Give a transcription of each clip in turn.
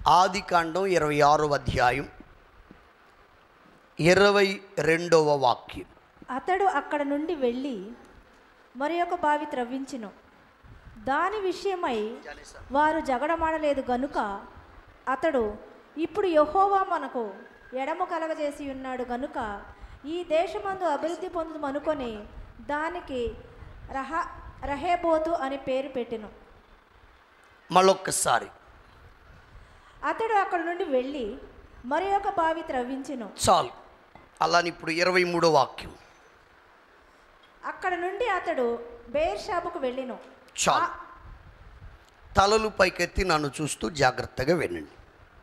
ఆది కాండం ఇరవై ఆరో అధ్యాయం ఇరవై రెండవ వాక్యం అతడు అక్కడ నుండి వెళ్ళి మరి ఒక బావి త్రవ్వించెను దాని విషయమై వారు జగడమాడలేదు గనుక అతడు ఇప్పుడు యెహోవా మనకు ఎడమ కలగజేసి ఉన్నాడు గనుక ఈ దేశమందు అభివృద్ధి పొందుమనుకొని దానికి రహ రహేబోతు అని పేరు పెట్టెను మళ్ళొక్కసారి అతడు అక్కడ నుండి వెళ్ళి మరి ఒక బావి త్రవ్వించెను చాలు అలాని ఇప్పుడు ఇరవై మూడో వాక్యం అక్కడ నుండి అతడు బేర్షాబుకు వెళ్ళెను చాలు తలలు పైకెత్తి నన్ను చూస్తూ జాగ్రత్తగా వినండి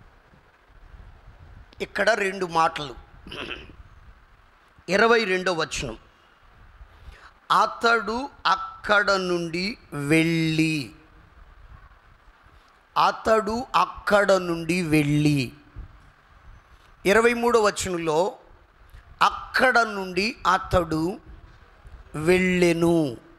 ఇక్కడ రెండు మాటలు ఇరవై రెండో వచనం అతడు అక్కడ నుండి వెళ్ళి అతడు అక్కడ నుండి వెళ్ళి ఇరవై మూడో వచనంలో అక్కడ నుండి అతడు వెళ్ళెను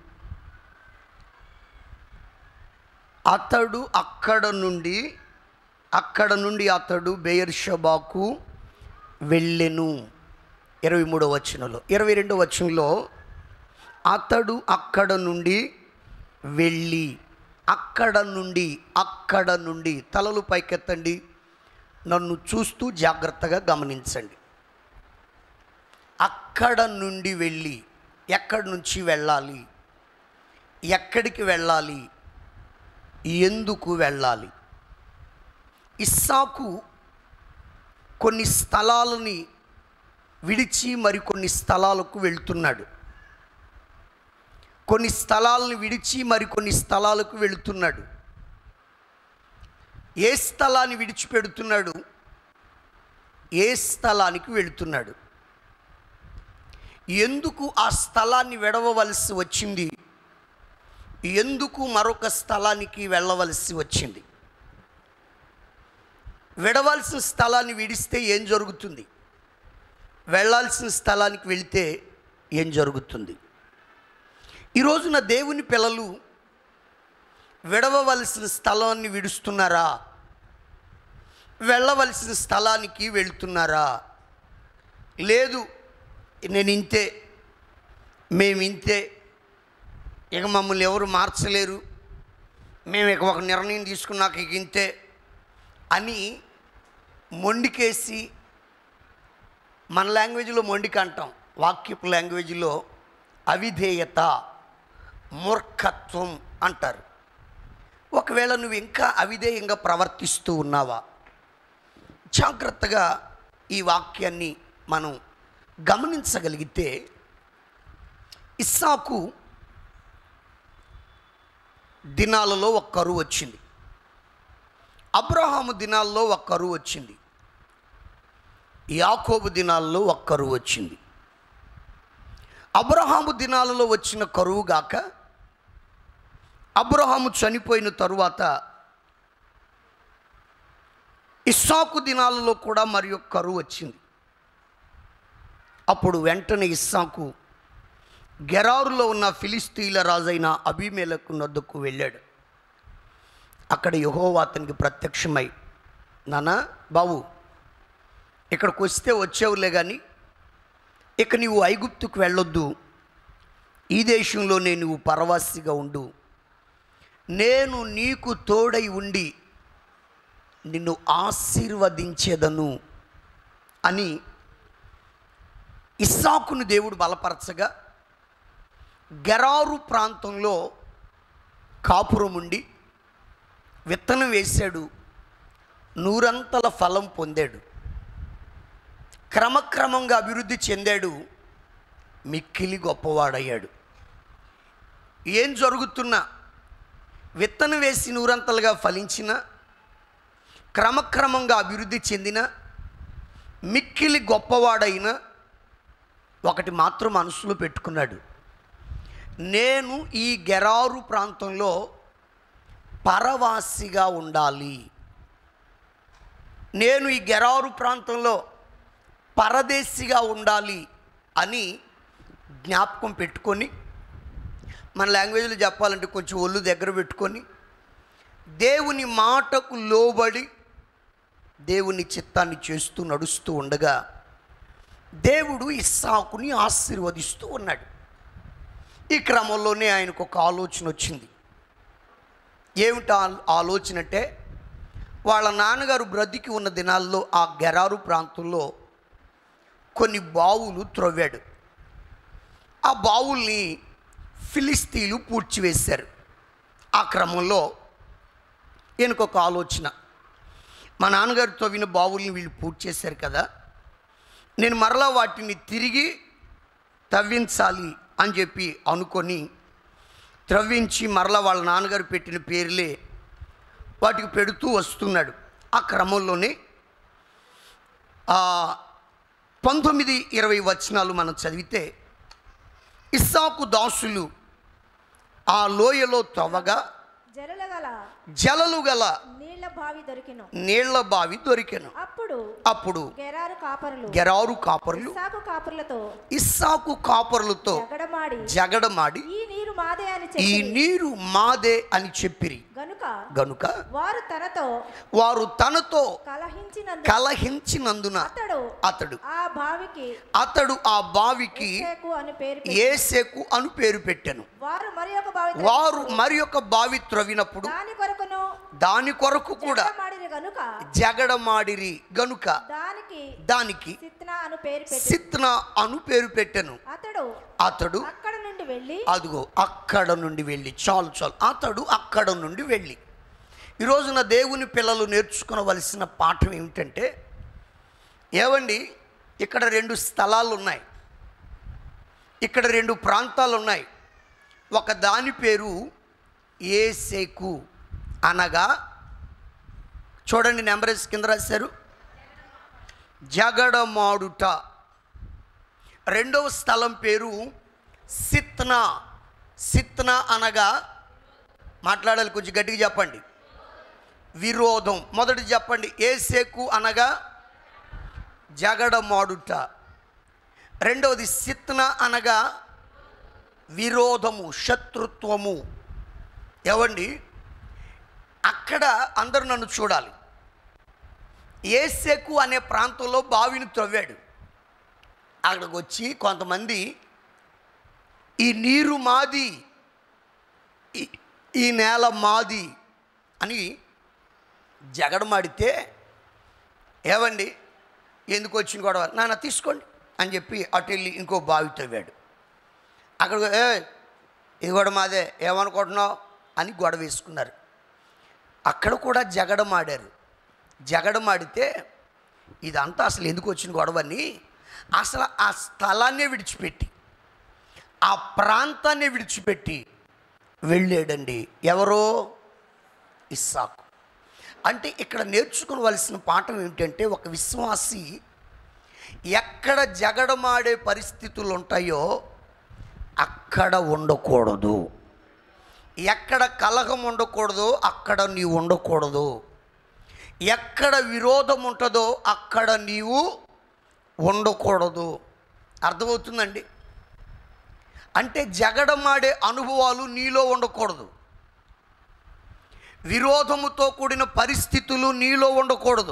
అతడు అక్కడ నుండి అక్కడ నుండి అతడు బెయర్షబాకు వెళ్ళెను ఇరవై మూడో వచనంలో ఇరవై రెండో వచనంలో అతడు అక్కడ నుండి వెళ్ళి అక్కడ నుండి అక్కడ నుండి తలలు పైకెత్తండి నన్ను చూస్తూ జాగ్రత్తగా గమనించండి అక్కడ నుండి వెళ్ళి ఎక్కడి నుంచి వెళ్ళాలి ఎక్కడికి వెళ్ళాలి ఎందుకు వెళ్ళాలి ఇస్సాకు కొన్ని స్థలాలని విడిచి మరికొన్ని స్థలాలకు వెళ్తున్నాడు కొన్ని స్థలాలను విడిచి మరికొన్ని స్థలాలకు వెళుతున్నాడు ఏ స్థలాన్ని విడిచిపెడుతున్నాడు ఏ స్థలానికి వెళుతున్నాడు ఎందుకు ఆ స్థలాన్ని విడవవలసి వచ్చింది ఎందుకు మరొక స్థలానికి వెళ్ళవలసి వచ్చింది విడవలసిన స్థలాన్ని విడిస్తే ఏం జరుగుతుంది వెళ్ళాల్సిన స్థలానికి వెళితే ఏం జరుగుతుంది ఈ రోజున దేవుని పిల్లలు విడవవలసిన స్థలాన్ని విడుస్తున్నారా వెళ్ళవలసిన స్థలానికి వెళ్తున్నారా లేదు నేను ఇంతే మేము ఇంతే ఇక మమ్మల్ని ఎవరు మార్చలేరు మేము ఇక ఒక నిర్ణయం తీసుకున్నాక ఇక ఇంతే అని మొండికేసి మన లాంగ్వేజ్లో మొండిక అంటాం వాక్యపు లాంగ్వేజ్లో అవిధేయత మూర్ఖత్వం అంటారు ఒకవేళ నువ్వు ఇంకా అవిధేయంగా ప్రవర్తిస్తూ ఉన్నావా జాగ్రత్తగా ఈ వాక్యాన్ని మనం గమనించగలిగితే ఇస్సాకు దినాలలో ఒక కరువు వచ్చింది అబ్రహాము దినాల్లో ఒక కరువు వచ్చింది యాకోబు దినాల్లో ఒక కరువు వచ్చింది అబ్రహాము దినాలలో వచ్చిన కరువు గాక అబ్రహాము చనిపోయిన తరువాత ఇస్సాకు దినాలలో కూడా మరి ఒక కరువు వచ్చింది అప్పుడు వెంటనే ఇస్సాకు గెరారులో ఉన్న ఫిలిస్తీన్ల రాజైన అభిమేలకు నొద్దకు వెళ్ళాడు అక్కడ యహోవా అతనికి ప్రత్యక్షమై నానా బాబు ఇక్కడికి వస్తే వచ్చేవులే కానీ ఇక నీవు ఐగుప్తుకు వెళ్ళొద్దు ఈ దేశంలోనే నువ్వు పరవాసిగా ఉండు నేను నీకు తోడై ఉండి నిన్ను ఆశీర్వదించేదను అని ఇస్సాకును దేవుడు బలపరచగా గెరారు ప్రాంతంలో కాపురం ఉండి విత్తనం వేశాడు నూరంతల ఫలం పొందాడు క్రమక్రమంగా అభివృద్ధి చెందాడు మిక్కిలి గొప్పవాడయ్యాడు ఏం జరుగుతున్నా విత్తనం వేసి నూరంతలుగా ఫలించిన క్రమక్రమంగా అభివృద్ధి చెందిన మిక్కిలి గొప్పవాడైన ఒకటి మాత్రం మనసులో పెట్టుకున్నాడు నేను ఈ గెరారు ప్రాంతంలో పరవాసిగా ఉండాలి నేను ఈ గెరారు ప్రాంతంలో పరదేశిగా ఉండాలి అని జ్ఞాపకం పెట్టుకొని మన లాంగ్వేజ్లో చెప్పాలంటే కొంచెం ఒళ్ళు దగ్గర పెట్టుకొని దేవుని మాటకు లోబడి దేవుని చిత్తాన్ని చేస్తూ నడుస్తూ ఉండగా దేవుడు ఇస్సాకుని ఆశీర్వదిస్తూ ఉన్నాడు ఈ క్రమంలోనే ఆయనకు ఒక ఆలోచన వచ్చింది ఏమిటి ఆ- ఆలోచన అంటే వాళ్ళ నాన్నగారు బ్రతికి ఉన్న దినాల్లో ఆ గెరారు ప్రాంతంలో కొన్ని బావులు త్రవ్వాడు ఆ బావుల్ని ఫిలిస్తీన్లు పూడ్చివేశారు ఆ క్రమంలో ఈయనకు ఒక ఆలోచన మా నాన్నగారు తవ్విన బావుల్ని వీళ్ళు పూర్తి చేశారు కదా నేను మరలా వాటిని తిరిగి తవ్వించాలి అని చెప్పి అనుకొని త్రవ్వించి మరలా వాళ్ళ నాన్నగారు పెట్టిన పేర్లే వాటికి పెడుతూ వస్తున్నాడు ఆ క్రమంలోనే ఆ పంతొమ్మిది ఇరవై వచనాలు మనం చదివితే ఇస్సాకు దాసులు ఆ లోయలో తవ్వగా జలల గల జలలు గల నీళ్ల బావి దొరికిను నీళ్ల బావి దొరికెను అప్పుడు అప్పుడు గెరారు కాపరులు గెరారు కాపరులు ఇస్సాకు కాపరులతో ఇస్సాకు కాపరులతో జగడమాడి జగడమాడి ఈ నీరు మాదే అని ఈ చెప్పి నీరు మాదే అని చెప్పిరి గనుక గనుక వారు తనతో వారు తనతో కలహించినందు కలహించినందున అతడు అతడు ఆ బావికి అతడు ఆ బావికి ఎస్సేకు అని పేరు పెట్టి ఏసేకు అను పేరు పెట్టెను వారు మరి ఒక బావి వారు మరి ఒక బావి త్రవ్వినప్పుడు దాని కొరకును దాని కొరకు కూడా మాడిన గనుక జగడమాడిరి గనుక దానికి దానికి సిత్నా అను పేరు పెట్టి సిత్న అను పేరు పెట్టెను అతడు అతడు అక్కడ నుండి వెళ్ళి అదుగో అక్కడ నుండి వెళ్ళి చాలు చాలు అతడు అక్కడ నుండి వెళ్ళి ఈ రోజున దేవుని పిల్లలు నేర్చుకోవలసిన పాఠం ఏమిటంటే ఏవండి ఇక్కడ రెండు స్థలాలు ఉన్నాయి ఇక్కడ రెండు ప్రాంతాలు ఉన్నాయి ఒక దాని పేరు ఏసేకు అనగా చూడండి నెంబరేజ్ కింద రాశారు జగడమాడుట రెండవ స్థలం పేరు సిత్నా సిత్నా అనగా మాట్లాడాలి కొంచెం గట్టిగా చెప్పండి విరోధం మొదటి చెప్పండి ఏసేకు అనగా జగడమాడుట రెండవది సిత్న అనగా విరోధము శత్రుత్వము ఏవండి అక్కడ అందరూ నన్ను చూడాలి ఏసేకు అనే ప్రాంతంలో బావిని త్రవ్వాడు అక్కడికి వచ్చి కొంతమంది ఈ నీరు మాది ఈ- ఈ నేల మాది అని జగడమాడితే ఏవండి ఎందుకు వచ్చిన గొడవ నాన్న తీసుకోండి అని చెప్పి అటు వెళ్ళి ఇంకో బావి తవ్వాడు అక్కడ ఏ ఇది కూడా మాదే ఏమనుకుంటున్నావు అని గొడవ వేసుకున్నారు అక్కడ కూడా జగడమాడారు జగడమాడితే ఇదంతా అసలు ఎందుకు వచ్చిన గొడవని అసలు ఆ స్థలాన్నే విడిచిపెట్టి ఆ ప్రాంతాన్ని విడిచిపెట్టి వెళ్ళాడండి ఎవరో ఇస్సాకు అంటే ఇక్కడ నేర్చుకోవలసిన పాఠం ఏమిటంటే ఒక విశ్వాసి ఎక్కడ జగడమాడే పరిస్థితులు ఉంటాయో అక్కడ ఉండకూడదు ఎక్కడ కలహం ఉండకూడదో అక్కడ నీవు ఉండకూడదు ఎక్కడ విరోధం ఉంటుందో అక్కడ నీవు ఉండకూడదు అర్థమవుతుందండి అంటే జగడమాడే అనుభవాలు నీలో ఉండకూడదు విరోధముతో కూడిన పరిస్థితులు నీలో ఉండకూడదు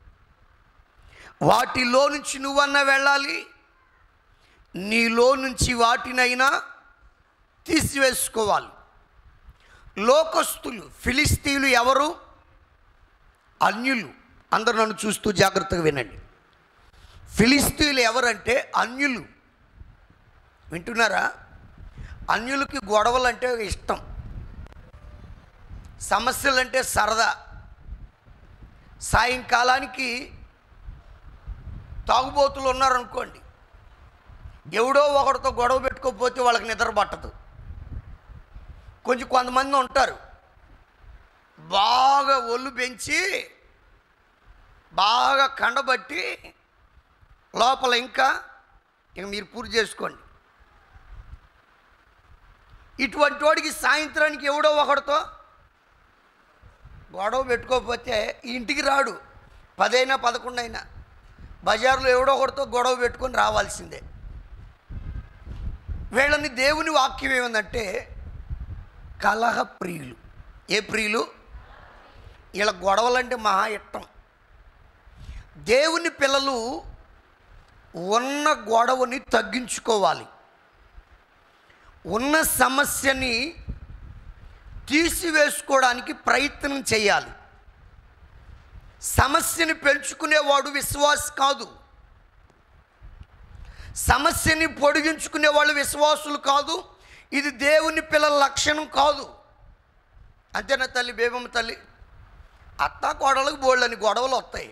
వాటిలో నుంచి నువ్వన్నా వెళ్ళాలి నీలో నుంచి వాటినైనా తీసివేసుకోవాలి లోకస్తులు ఫిలిస్తీన్లు ఎవరు అన్యులు అందరు నన్ను చూస్తూ జాగ్రత్తగా వినండి ఫిలిస్తీన్లు ఎవరంటే అన్యులు వింటున్నారా అన్యులకి గొడవలంటే ఇష్టం సమస్యలంటే సరదా సాయంకాలానికి తాగుబోతులు ఉన్నారనుకోండి ఎవడో ఒకరితో గొడవ పెట్టుకోకపోతే వాళ్ళకి నిద్ర పట్టదు కొంచెం కొంతమంది ఉంటారు బాగా ఒళ్ళు పెంచి బాగా కండబట్టి లోపల ఇంకా ఇక మీరు పూర్తి చేసుకోండి ఇటువంటి వాడికి సాయంత్రానికి ఎవడో ఒకడితో గొడవ పెట్టుకోకపోతే ఇంటికి రాడు పదైనా పదకొండైనా బజార్లో ఎవడో ఒకటితో గొడవ పెట్టుకొని రావాల్సిందే వీళ్ళని దేవుని వాక్యం ఏముందంటే కలహ ప్రియులు ఏ ప్రియులు వీళ్ళ గొడవలంటే మహా ఇట్టం దేవుని పిల్లలు ఉన్న గొడవని తగ్గించుకోవాలి ఉన్న సమస్యని తీసివేసుకోవడానికి ప్రయత్నం చేయాలి సమస్యని పెంచుకునేవాడు విశ్వాస్ కాదు సమస్యని పొడిగించుకునే వాళ్ళు విశ్వాసులు కాదు ఇది దేవుని పిల్లల లక్షణం కాదు అంతేనా తల్లి బేబమ్మ తల్లి అత్త కోడలకు బోళ్ళని గొడవలు వస్తాయి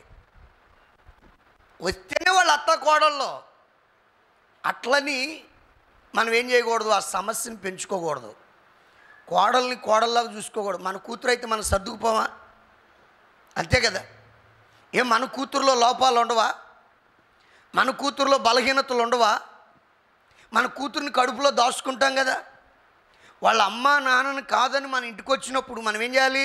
వస్తేనే వాళ్ళు అత్త కోడల్లో అట్లని మనం ఏం చేయకూడదు ఆ సమస్యను పెంచుకోకూడదు కోడల్ని కోడల్లాగా చూసుకోకూడదు మన కూతురు అయితే మనం సర్దుకుపోమా అంతే కదా ఏం మన కూతురులో లోపాలు ఉండవా మన కూతురులో బలహీనతలు ఉండవా మన కూతుర్ని కడుపులో దాచుకుంటాం కదా వాళ్ళ అమ్మ నాన్నని కాదని మన ఇంటికి వచ్చినప్పుడు మనం ఏం చేయాలి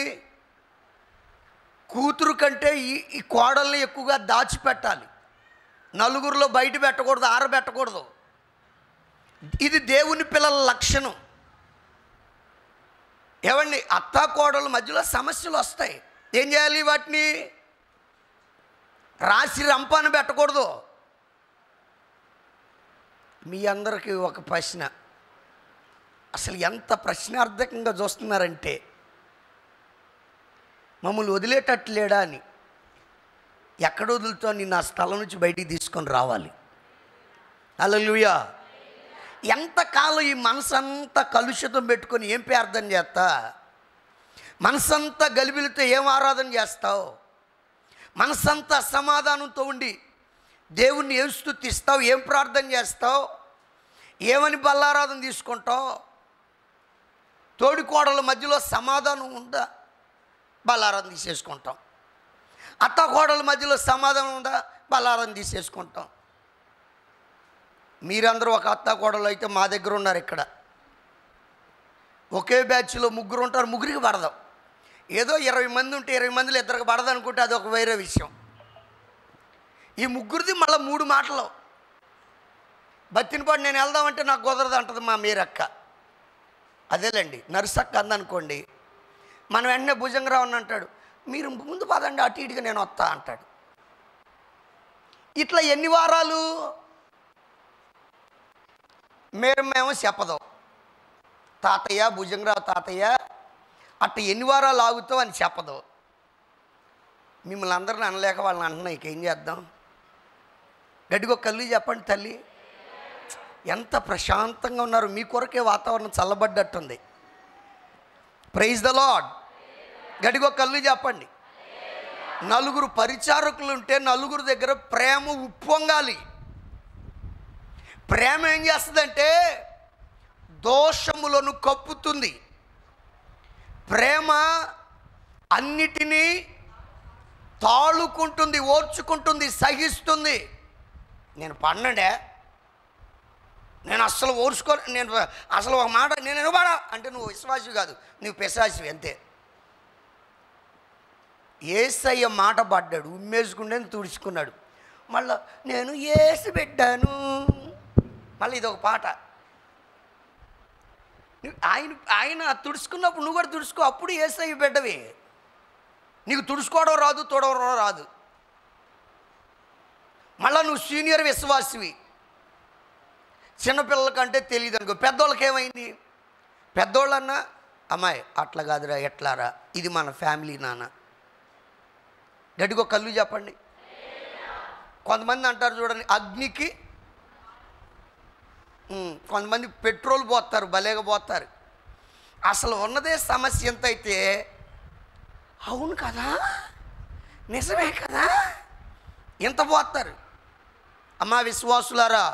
కూతురు కంటే ఈ ఈ కోడల్ని ఎక్కువగా దాచిపెట్టాలి నలుగురిలో బయట పెట్టకూడదు ఆరబెట్టకూడదు ఇది దేవుని పిల్లల లక్షణం ఏమండి అత్తా కోడల మధ్యలో సమస్యలు వస్తాయి ఏం చేయాలి వాటిని రాసి రంపాన పెట్టకూడదు మీ అందరికీ ఒక ప్రశ్న అసలు ఎంత ప్రశ్నార్థకంగా చూస్తున్నారంటే మమ్మల్ని వదిలేటట్లేడా అని ఎక్కడ వదులుతో నిన్ను ఆ స్థలం నుంచి బయటికి తీసుకొని రావాలి అలలుయా ఎంతకాలం ఈ మనసంతా కలుషితం పెట్టుకొని ఏం ప్రార్థన చేస్తా మనసంతా గలిబిలితో ఏం ఆరాధన చేస్తావు మనసంతా సమాధానంతో ఉండి దేవుణ్ణి ఏం స్థుతిస్తావు ఏం ప్రార్థన చేస్తావు ఏమని బల్లారాధన తీసుకుంటావు తోడికోడల మధ్యలో సమాధానం ఉందా బల్లారాధన తీసేసుకుంటాం అత్త కోడల మధ్యలో సమాధానం ఉందా బల్లారాధన తీసేసుకుంటాం మీరందరూ ఒక అత్త కోడలు అయితే మా దగ్గర ఉన్నారు ఇక్కడ ఒకే బ్యాచ్లో ముగ్గురు ఉంటారు ముగ్గురికి పడదాం ఏదో ఇరవై మంది ఉంటే ఇరవై మందిలో ఇద్దరికి పడదు అనుకుంటే అది ఒక వేరే విషయం ఈ ముగ్గురిది మళ్ళీ మూడు మాటలు బత్తినపాడు నేను వెళ్దామంటే నాకు కుదరదు అంటది మా మీరక్క అదేలేండి నర్సక్క అందనుకోండి మనం వెంటనే భుజంగరావు అని అంటాడు మీరు ముందు పదండి అటు ఇటుగా నేను వస్తా అంటాడు ఇట్లా ఎన్ని వారాలు మీరు మేము చెప్పదాం తాతయ్య భుజంగరావు తాతయ్య అట్ట ఎన్ని వారాలు ఆగుతావు అని చెప్పదు మిమ్మల్ని అందరిని అనలేక వాళ్ళని అంటున్నా ఇక ఏం చేద్దాం గడ్డిగో కళ్ళు చెప్పండి తల్లి ఎంత ప్రశాంతంగా ఉన్నారు మీ కొరకే వాతావరణం చల్లబడ్డట్టుంది ప్రైజ్ ద లాడ్ గడిగో కళ్ళు చెప్పండి నలుగురు పరిచారకులు ఉంటే నలుగురు దగ్గర ప్రేమ ఉప్పొంగాలి ప్రేమ ఏం చేస్తుందంటే దోషములను కప్పుతుంది ప్రేమ అన్నిటినీ తాళుకుంటుంది ఓర్చుకుంటుంది సహిస్తుంది నేను పన్నండే నేను అస్సలు ఓర్చుకో నేను అసలు ఒక మాట నేను వినబడా అంటే నువ్వు విశ్వాసి కాదు నువ్వు పిశాసివి అంతే ఏసయ్య మాట పడ్డాడు ఉమ్మేసుకుంటే తుడుచుకున్నాడు మళ్ళా నేను ఏసి పెట్టాను మళ్ళీ ఇది ఒక పాట నువ్వు- ఆయన ఆయన తుడుచుకున్నప్పుడు నువ్వు కూడా తుడుచుకో అప్పుడు ఏసయ్య బిడ్డవి నీకు తుడుచుకోవడం రాదు తొడవడం రాదు మళ్ళా నువ్వు సీనియర్ విశ్వాసివి చిన్నపిల్లల కంటే తెలియదు అనుకో పెద్దోళ్ళకి ఏమైంది పెద్దోళ్ళన్నా అమ్మాయి అట్లా కాదురా ఎట్లారా ఇది మన ఫ్యామిలీ నాన్న గడిగో కళ్ళు చెప్పండి కొంతమంది అంటారు చూడండి అగ్నికి ఉమ్, కొంతమంది పెట్రోల్ పోస్తారు భలేగా పోస్తారు అసలు ఉన్నదే సమస్య ఎంత అయితే అవును కదా నిజమే కదా ఎంత పోతారు అమ్మా విశ్వాసులారా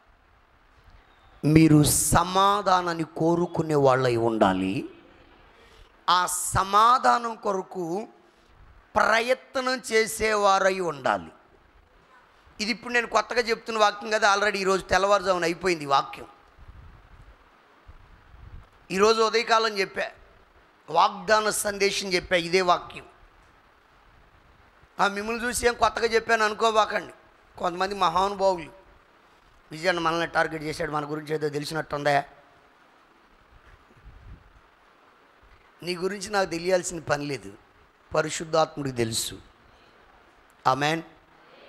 మీరు సమాధానాన్ని కోరుకునే వాళ్ళై ఉండాలి ఆ సమాధానం కొరకు ప్రయత్నం చేసేవారై ఉండాలి ఇది ఇప్పుడు నేను కొత్తగా చెప్తున్న వాక్యం కదా ఆల్రెడీ ఈరోజు తెల్లవారుజామున అయిపోయింది ఈ వాక్యం ఈరోజు ఉదయకాలం చెప్పా వాగ్దాన సందేశం చెప్పా ఇదే వాక్యం ఆ మిమ్మల్ని చూసి ఏం కొత్తగా చెప్పాను అనుకోబాకండి కొంతమంది మహానుభావులు విజయాన్ని మనల్ని టార్గెట్ చేశాడు మన గురించి ఏదో తెలిసినట్టుందా నీ గురించి నాకు తెలియాల్సిన పని లేదు పరిశుద్ధాత్ముడికి తెలుసు ఆమెన్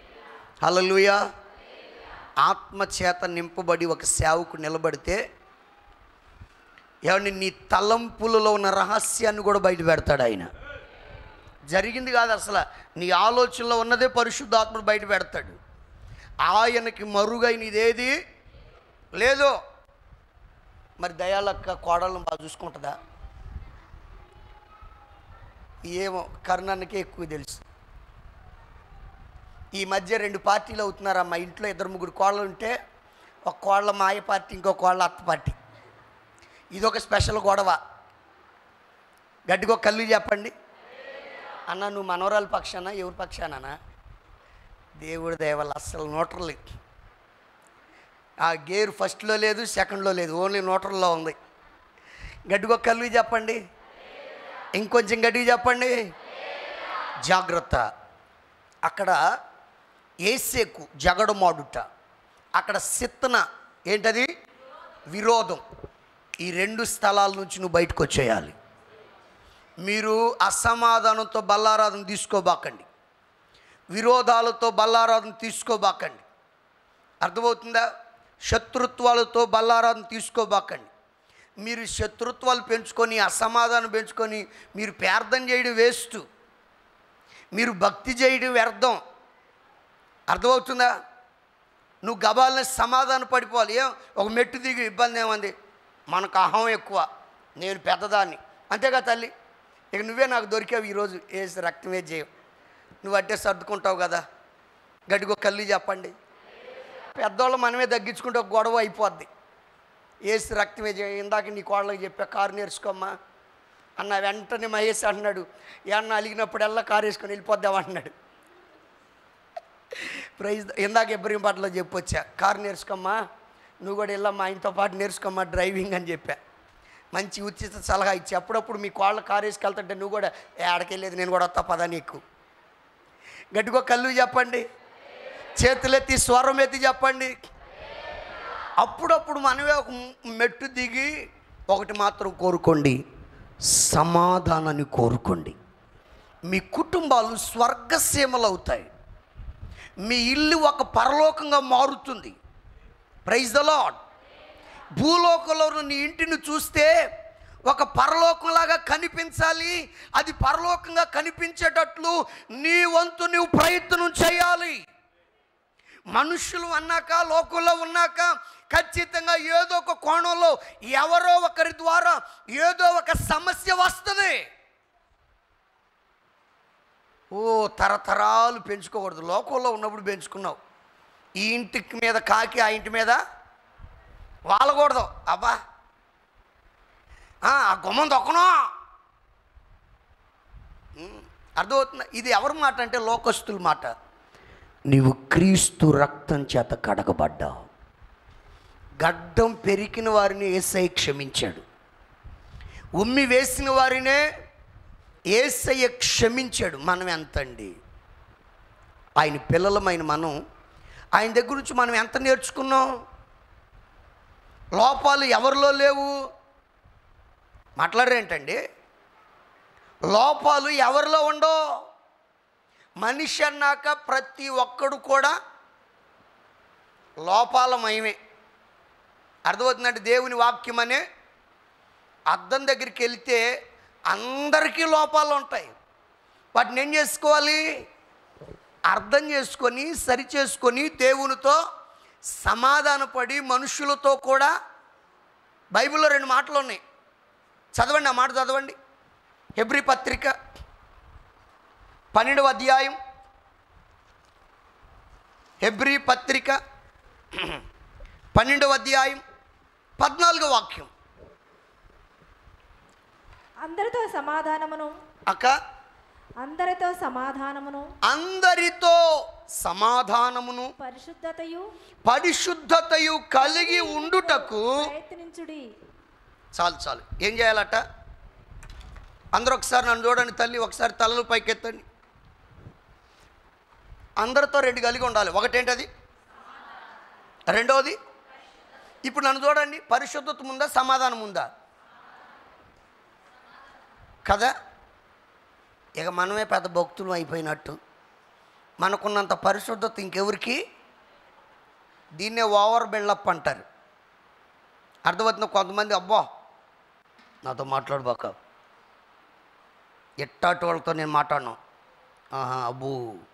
హల్లెలూయా ఆత్మ చేత నింపబడి ఒక సేవకు నిలబడితే ఏమండి నీ తలంపులలో ఉన్న రహస్యాన్ని కూడా బయట పెడతాడు ఆయన జరిగింది కాదు అసలు నీ ఆలోచనలో ఉన్నదే పరిశుద్ధాత్ముడు బయట పెడతాడు ఆయనకి మరుగైన ఇదేది లేదు మరి దయాలక్క కోడలను బాగా చూసుకుంటుందా ఏమో కర్ణానికే ఎక్కువ తెలుసు ఈ మధ్య రెండు పార్టీలు అవుతున్నారు మా ఇంట్లో ఇద్దరు ముగ్గురు కోళ్ళు ఉంటే ఒక కోళ్ళ మాయ పార్టీ ఇంకో కోళ్ళ అత్త పార్టీ ఇదొక స్పెషల్ గొడవ గట్టిగా ఒక కళ్ళు చెప్పండి అన్న నువ్వు మనవరాల పక్షాన ఎవరి పక్షానా దేవుడి దయవల్ల అస్సలు నోటర్లు ఆ గేర్ ఫస్ట్లో లేదు సెకండ్లో లేదు ఓన్లీ నోటర్లో ఉంది గట్టిగా కళ్ళు చెప్పండి ఇంకొంచెం గట్టిగా చెప్పండి జాగ్రత్త అక్కడ ఏసేకు జగడమాడుట అక్కడ సిత్తన ఏంటది విరోధం ఈ రెండు స్థలాల నుంచి నువ్వు బయటకు వచ్చేయాలి మీరు అసమాధానంతో బల్లారాధన తీసుకోబాకండి విరోధాలతో బల్లారాధన తీసుకోబాకండి అర్థమవుతుందా శత్రుత్వాలతో బల్లారాధన తీసుకోబాకండి మీరు శత్రుత్వాలు పెంచుకొని అసమాధానం పెంచుకొని మీరు ప్రార్థన చేయడం వేస్ట్ మీరు భక్తి చేయడం వ్యర్థం అర్థమవుతుందా నువ్వు గబాలని సమాధాన పడిపోవాలి ఏం ఒక మెట్టు దిగి ఇబ్బంది ఏమంది మనకు అహం ఎక్కువ నేను పెద్దదాన్ని అంతేగా తల్లి ఇక నువ్వే నాకు దొరికావు ఈరోజు వేసి రక్తమే చేయం నువ్వు అట్టే సర్దుకుంటావు కదా గడిగో కళ్ళు చెప్పండి పెద్దోళ్ళు మనమే తగ్గించుకుంటే ఒక గొడవ అయిపోద్ది వేసి రక్తమే చేయం ఇందాక నీ కోళ్ళకి చెప్పా కారు నేర్చుకోమ్మా అన్న వెంటనే మహేష్ అంటున్నాడు ఏమన్నా అలిగినప్పుడల్లా కారు వేసుకొని వెళ్ళిపోద్దాం అంటున్నాడు ప్రైజ్ ఇందాక ఇబ్రహీం పట్ల చెప్పొచ్చా కారు నేర్చుకోమ్మా నువ్వు కూడా వెళ్ళమ్మా ఆయనతో పాటు నేర్చుకోమ్మా డ్రైవింగ్ అని చెప్పా మంచి ఉచిత సలహా ఇచ్చి అప్పుడప్పుడు మీ కోళ్ళ కారు వేసుకెళ్తుంటే నువ్వు కూడా ఏడకెళ్ళేది నేను కూడా వస్తా పదా నీకు గట్టిగా కళ్ళు చెప్పండి చేతులెత్తి స్వరం ఎత్తి చెప్పండి అప్పుడప్పుడు మనమే ఒక మెట్టు దిగి ఒకటి మాత్రం కోరుకోండి సమాధానాన్ని కోరుకోండి మీ కుటుంబాలు స్వర్గసీమలు అవుతాయి మీ ఇల్లు ఒక పరలోకంగా మారుతుంది ప్రైజ్ ద లాడ్ భూలోకంలో ఉన్న నీ ఇంటిని చూస్తే ఒక పరలోకంలాగా కనిపించాలి అది పరలోకంగా కనిపించేటట్లు నీ వంతు నువ్వు ప్రయత్నం చేయాలి మనుషులు అన్నాక లోకంలో ఉన్నాక ఖచ్చితంగా ఏదో ఒక కోణంలో ఎవరో ఒకరి ద్వారా ఏదో ఒక సమస్య వస్తుంది ఓ తరతరాలు పెంచుకోకూడదు లోకంలో ఉన్నప్పుడు పెంచుకున్నావు ఈ ఇంటికి మీద కాకి ఆ ఇంటి మీద వాలకూడదు అబ్బా ఆ ఆ గుమ్మం దొక్కను ఉమ్, అర్థమవుతుందా ఇది ఎవరి మాట అంటే లోకస్తుల మాట నీవు క్రీస్తు రక్తం చేత కడగబడ్డావు గడ్డం పెరికిన వారిని ఏసై క్షమించాడు ఉమ్మి వేసిన వారినే ఏసయ్య క్షమించాడు మనం ఎంతండి ఆయన పిల్లలమైన మనం ఆయన దగ్గర నుంచి మనం ఎంత నేర్చుకున్నాం లోపాలు ఎవరిలో లేవు మాట్లాడరేంటండి లోపాలు ఎవరిలో ఉండో మనిషి అన్నాక ప్రతి ఒక్కడు కూడా లోపాలమయమే అర్థమవుతుందంటే దేవుని వాక్యం అనే అద్దం దగ్గరికి వెళ్తే అందరికీ లోపాలు ఉంటాయి వాటిని ఏం చేసుకోవాలి అర్థం చేసుకొని సరి చేసుకొని దేవునితో సమాధానపడి మనుషులతో కూడా బైబిల్లో రెండు మాటలు ఉన్నాయి చదవండి ఆ మాట చదవండి హెబ్రి పత్రిక పన్నెండవ అధ్యాయం హెబ్రి పత్రిక పన్నెండవ అధ్యాయం పద్నాలుగో వాక్యం అందరితో సమాధానమును అక్క అందరితో సమాధానమును అందరితో సమాధానమును పరిశుద్ధతయు పరిశుద్ధతయు కలిగి ఉండుటకు ప్రయత్నించుడి చాలు చాలు ఏం చేయాలట అందరూ ఒకసారి నన్ను చూడండి తల్లి ఒకసారి తలలు పైకెత్తండి అందరితో రెండు కలిగి ఉండాలి ఒకటేంటది రెండవది ఇప్పుడు నన్ను చూడండి పరిశుద్ధత ఉందా సమాధానం ఉందా కదా ఇక మనమే పెద్ద భక్తులు అయిపోయినట్టు మనకున్నంత పరిశుద్ధత ఇంకెవరికి దీన్నే ఓవర్ బిల్డప్ అంటారు అర్థమవుతుంది కొంతమంది అబ్బా నాతో మాట్లాడబాక ఎట్టాటి వాళ్ళతో నేను మాట్లాడను ఆహా అబ్బో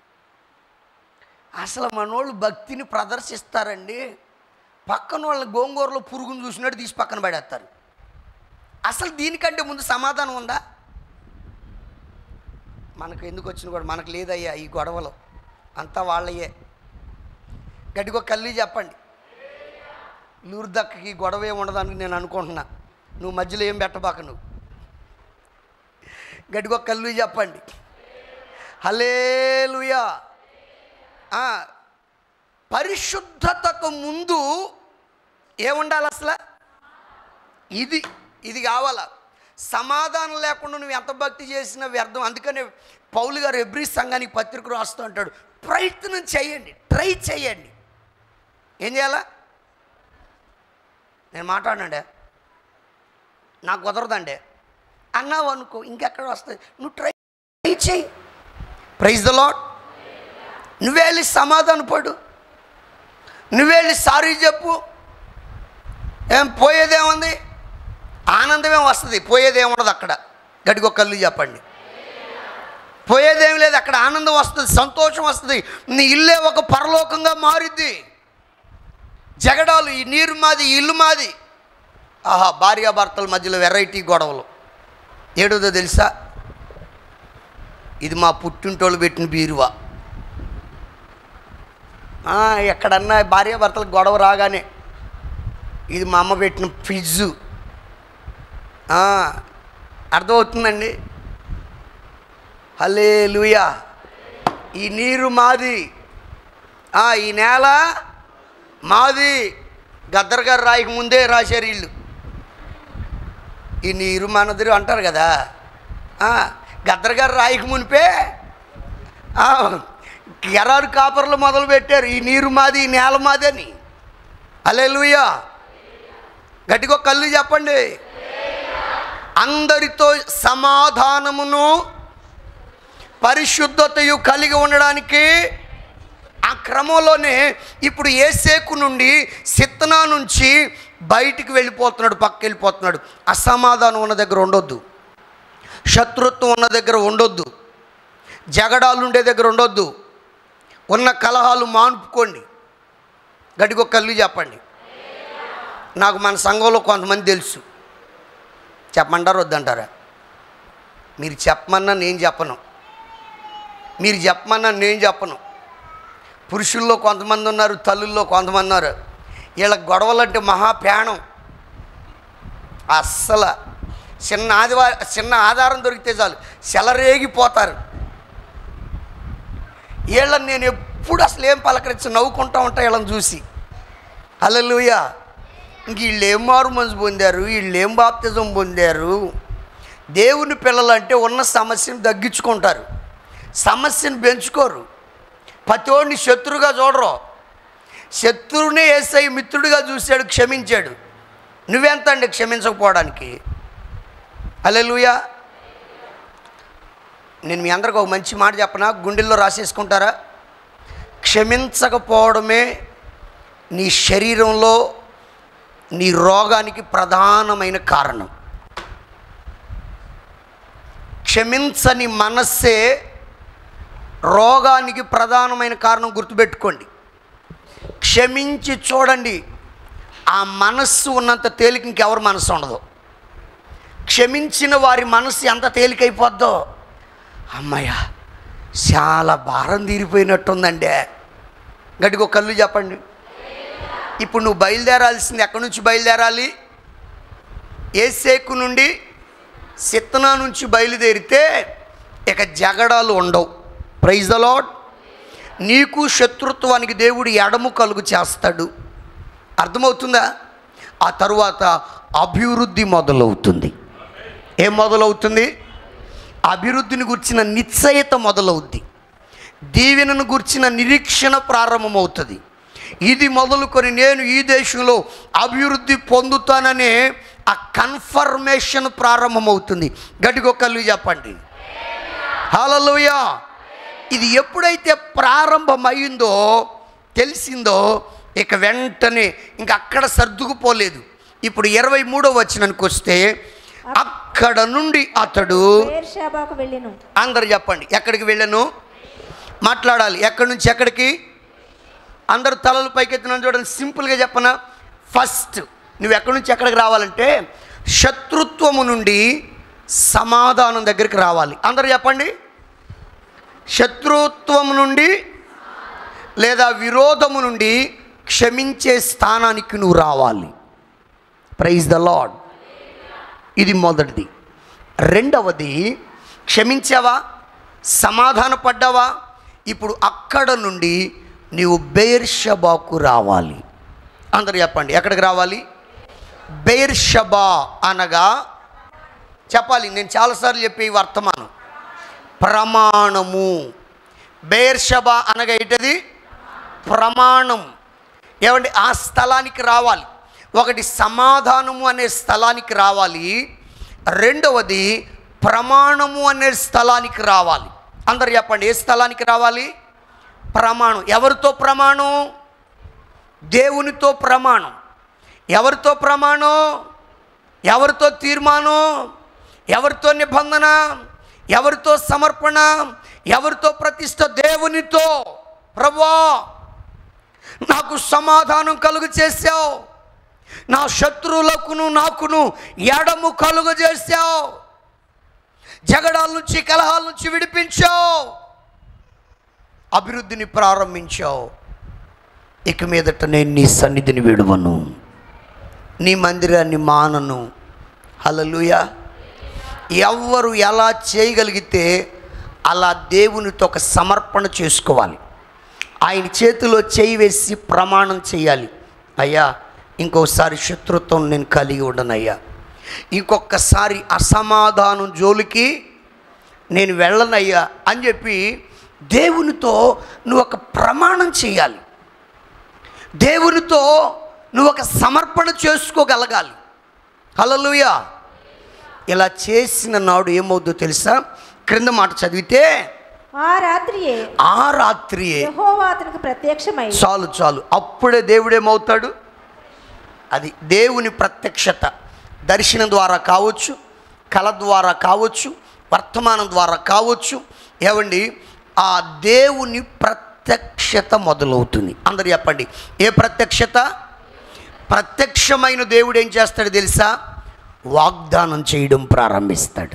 అసలు మనోళ్ళు భక్తిని ప్రదర్శిస్తారండి పక్కన వాళ్ళని గోంగూరలో పురుగును చూసినట్టు తీసి పక్కన పడేస్తారు అసలు దీనికంటే ముందు సమాధానం ఉందా మనకు ఎందుకు వచ్చిన కూడా మనకు లేదయ్యా ఈ గొడవలు అంతా వాళ్ళయే గట్టిగా కల్లి చెప్పండి లూరుదక్కకి గొడవ ఏమి ఉండదని నేను అనుకుంటున్నా నువ్వు మధ్యలో ఏం పెట్టబాక నువ్వు గట్టిగా కల్లు చెప్పండి హలేలుయా ఆ, పరిశుద్ధతకు ముందు ఏముండాలి అసలు ఇది ఇది కావాలా సమాధానం లేకుండా నువ్వు ఎంత భక్తి చేసినా వ్యర్థం అందుకనే పౌలు గారు ఎబ్రి సంఘానికి పత్రిక రాస్తూ ఉంటాడు ప్రయత్నం చేయండి ట్రై చేయండి ఏం చేయాలా నేను మాట్లాడినాడే నాకు కుదరదండి అన్నావు అనుకో ఇంకెక్కడ వస్తుంది నువ్వు ట్రై ట్రై చేయి ప్రైజ్ ద లాడ్ నువ్వే వెళ్ళి సమాధాన పడు నువ్వే వెళ్ళి సారీ చెప్పు ఏం పోయేదేముంది ఆనందమే వస్తుంది పోయేదేముండదు అక్కడ గడిగో కళ్ళు చెప్పండి పోయేదేం లేదు అక్కడ ఆనందం వస్తుంది సంతోషం వస్తుంది నీ ఇల్లే ఒక పరలోకంగా మారిద్ది జగడాలు ఈ నీరు మాది ఈ ఇల్లు మాది ఆహా భార్యాభర్తల మధ్యలో వెరైటీ గొడవలు ఏడోదో తెలుసా ఇది మా పుట్టింటోళ్ళు పెట్టిన బీరువా ఆ, ఎక్కడన్నా భార్యాభర్తలకు గొడవ రాగానే ఇది మా అమ్మ పెట్టిన ఫ్రిడ్జు ఆ, అర్థమవుతుందండి హలే ఈ నీరు మాది ఆ, ఈ నేల మాది గద్దర్ గారు రాయికి ముందే రాశారు వీళ్ళు ఈ నీరు మనదిరు అంటారు కదా ఆ, గద్దర్ గారు రాయికి మునిపే ఆ, ఎరారు కాపర్లు మొదలు పెట్టారు ఈ నీరు మాది ఈ నేల మాది అని అలెలుయా గట్టిగా కళ్ళు చెప్పండి అందరితో సమాధానమును పరిశుద్ధతయు కలిగి ఉండడానికి ఆ క్రమంలోనే ఇప్పుడు ఏసేకు నుండి సిత్తనా నుంచి బయటికి వెళ్ళిపోతున్నాడు పక్కకి వెళ్ళిపోతున్నాడు అసమాధానం ఉన్న దగ్గర ఉండొద్దు శత్రుత్వం ఉన్న దగ్గర ఉండొద్దు జగడాలు ఉండే దగ్గర ఉండొద్దు ఉన్న కలహాలు మానుపుకోండి గట్టిగా ఒక కళ్ళు చెప్పండి నాకు మన సంఘంలో కొంతమంది తెలుసు చెప్పమంటారా వద్దంటారా మీరు చెప్పమన్నా నేను చెప్పను మీరు చెప్పమన్నా నేను చెప్పను పురుషుల్లో కొంతమంది ఉన్నారు తల్లుల్లో కొంతమంది ఉన్నారు వీళ్ళ గొడవలంటే మహాప్రాణం అస్సలు చిన్న ఆదివా చిన్న ఆధారం దొరికితే చాలు చెలరేగిపోతారు వీళ్ళని నేను ఎప్పుడు అసలు ఏం పలకరించి నవ్వుకుంటా ఉంటా వీళ్ళని చూసి హల్లెలూయా ఇంక వీళ్ళు ఏం మారు మనసు పొందారు వీళ్ళు ఏం బాప్తిజం పొందారు దేవుని పిల్లలంటే ఉన్న సమస్యను తగ్గించుకుంటారు సమస్యను పెంచుకోరు పతోడిని శత్రువుగా చూడరు శత్రువునే ఏసై మిత్రుడిగా చూశాడు క్షమించాడు నువ్వెంత అండి క్షమించకపోవడానికి అలెలుయా నేను మీ అందరికి ఒక మంచి మాట చెప్పనా గుండెల్లో రాసేసుకుంటారా క్షమించకపోవడమే నీ శరీరంలో నీ రోగానికి ప్రధానమైన కారణం క్షమించని మనస్సే రోగానికి ప్రధానమైన కారణం గుర్తుపెట్టుకోండి క్షమించి చూడండి ఆ మనస్సు ఉన్నంత తేలిక ఇంకెవరి మనస్సు ఉండదు క్షమించిన వారి మనస్సు ఎంత తేలికైపోద్దో అమ్మయ్య చాలా భారం తీరిపోయినట్టుందండి గట్టిగా ఒక కళ్ళు చెప్పండి ఇప్పుడు నువ్వు బయలుదేరాల్సింది ఎక్కడి నుంచి బయలుదేరాలి ఏసేకు నుండి సిత్తనా నుంచి బయలుదేరితే ఇక జగడాలు ఉండవు ప్రైజ్ ద లాడ్ నీకు శత్రుత్వానికి దేవుడు ఎడము కలుగు చేస్తాడు అర్థమవుతుందా ఆ తరువాత అభివృద్ధి మొదలవుతుంది ఏం మొదలవుతుంది అభివృద్ధిని గుర్చిన నిశ్చయత మొదలవుద్ది దీవెనను గుర్చిన నిరీక్షణ ప్రారంభమవుతుంది ఇది మొదలుకొని నేను ఈ దేశంలో అభివృద్ధి పొందుతాననే ఆ కన్ఫర్మేషన్ ప్రారంభమవుతుంది గట్టిగొక్కళ్ళు చెప్పండి హల్లెలూయా ఇది ఎప్పుడైతే ప్రారంభమైందో తెలిసిందో ఇక వెంటనే ఇంకా అక్కడ సర్దుకుపోలేదు ఇప్పుడు ఇరవై మూడో వచ్చినానికి వస్తే అక్కడ నుండి అతడు బేర్షాబాకు వెళ్ళెను అందరు చెప్పండి ఎక్కడికి వెళ్ళాను మాట్లాడాలి ఎక్కడి నుంచి ఎక్కడికి అందరు తలలు పైకెత్తిన చూడండి సింపుల్గా చెప్పనా ఫస్ట్ నువ్వు ఎక్కడి నుంచి ఎక్కడికి రావాలంటే శత్రుత్వము నుండి సమాధానం దగ్గరికి రావాలి అందరు చెప్పండి శత్రుత్వం నుండి లేదా విరోధము నుండి క్షమించే స్థానానికి నువ్వు రావాలి ప్రైజ్ ద లాడ్ ఇది మొదటిది రెండవది క్షమించావా సమాధాన పడ్డావా ఇప్పుడు అక్కడ నుండి నీవు బేర్షబాకు రావాలి అందరు చెప్పండి ఎక్కడికి రావాలి బేర్షబా అనగా చెప్పాలి నేను చాలాసార్లు చెప్పే ఈ వర్తమానం ప్రమాణము బేర్షబా అనగా ఏంటది ప్రమాణం ఏమండి ఆ స్థలానికి రావాలి ఒకటి సమాధానము అనే స్థలానికి రావాలి రెండవది ప్రమాణము అనే స్థలానికి రావాలి అందరు చెప్పండి ఏ స్థలానికి రావాలి ప్రమాణం ఎవరితో ప్రమాణం దేవునితో ప్రమాణం ఎవరితో ప్రమాణం ఎవరితో తీర్మానం ఎవరితో నిబంధన ఎవరితో సమర్పణ ఎవరితో ప్రతిష్ట దేవునితో ప్రభా నాకు సమాధానం కలుగు చేశావు నా శత్రువులకును నాకును ఎడము కలుగు చేశావు జగడాల నుంచి కలహాల నుంచి విడిపించావు అభివృద్ధిని ప్రారంభించావు ఇక మీదట నేను నీ సన్నిధిని విడువను నీ మందిరాన్ని మానను హలలుయ ఎవ్వరు ఎలా చేయగలిగితే అలా దేవునితో ఒక సమర్పణ చేసుకోవాలి ఆయన చేతిలో చేయి వేసి ప్రమాణం చేయాలి అయ్యా ఇంకొకసారి శత్రుత్వం నేను కలిగి ఉండనయ్యా ఇంకొకసారి అసమాధానం జోలికి నేను వెళ్ళనయ్యా అని చెప్పి దేవునితో నువ్వు ఒక ప్రమాణం చేయాలి దేవునితో నువ్వు ఒక సమర్పణ చేసుకోగలగాలి హల్లెలూయా ఇలా చేసిన నాడు ఏమవుద్దో తెలుసా క్రింద మాట చదివితే ఆ రాత్రియే ఆ రాత్రియే యెహోవా అతనికి ప్రత్యక్షమై చాలు చాలు అప్పుడే దేవుడు ఏమవుతాడు అది దేవుని ప్రత్యక్షత దర్శనం ద్వారా కావచ్చు కళ ద్వారా కావచ్చు వర్తమానం ద్వారా కావచ్చు ఏమండి ఆ దేవుని ప్రత్యక్షత మొదలవుతుంది అందరు చెప్పండి ఏ ప్రత్యక్షత ప్రత్యక్షమైన దేవుడు ఏం చేస్తాడు తెలుసా వాగ్దానం చేయడం ప్రారంభిస్తాడు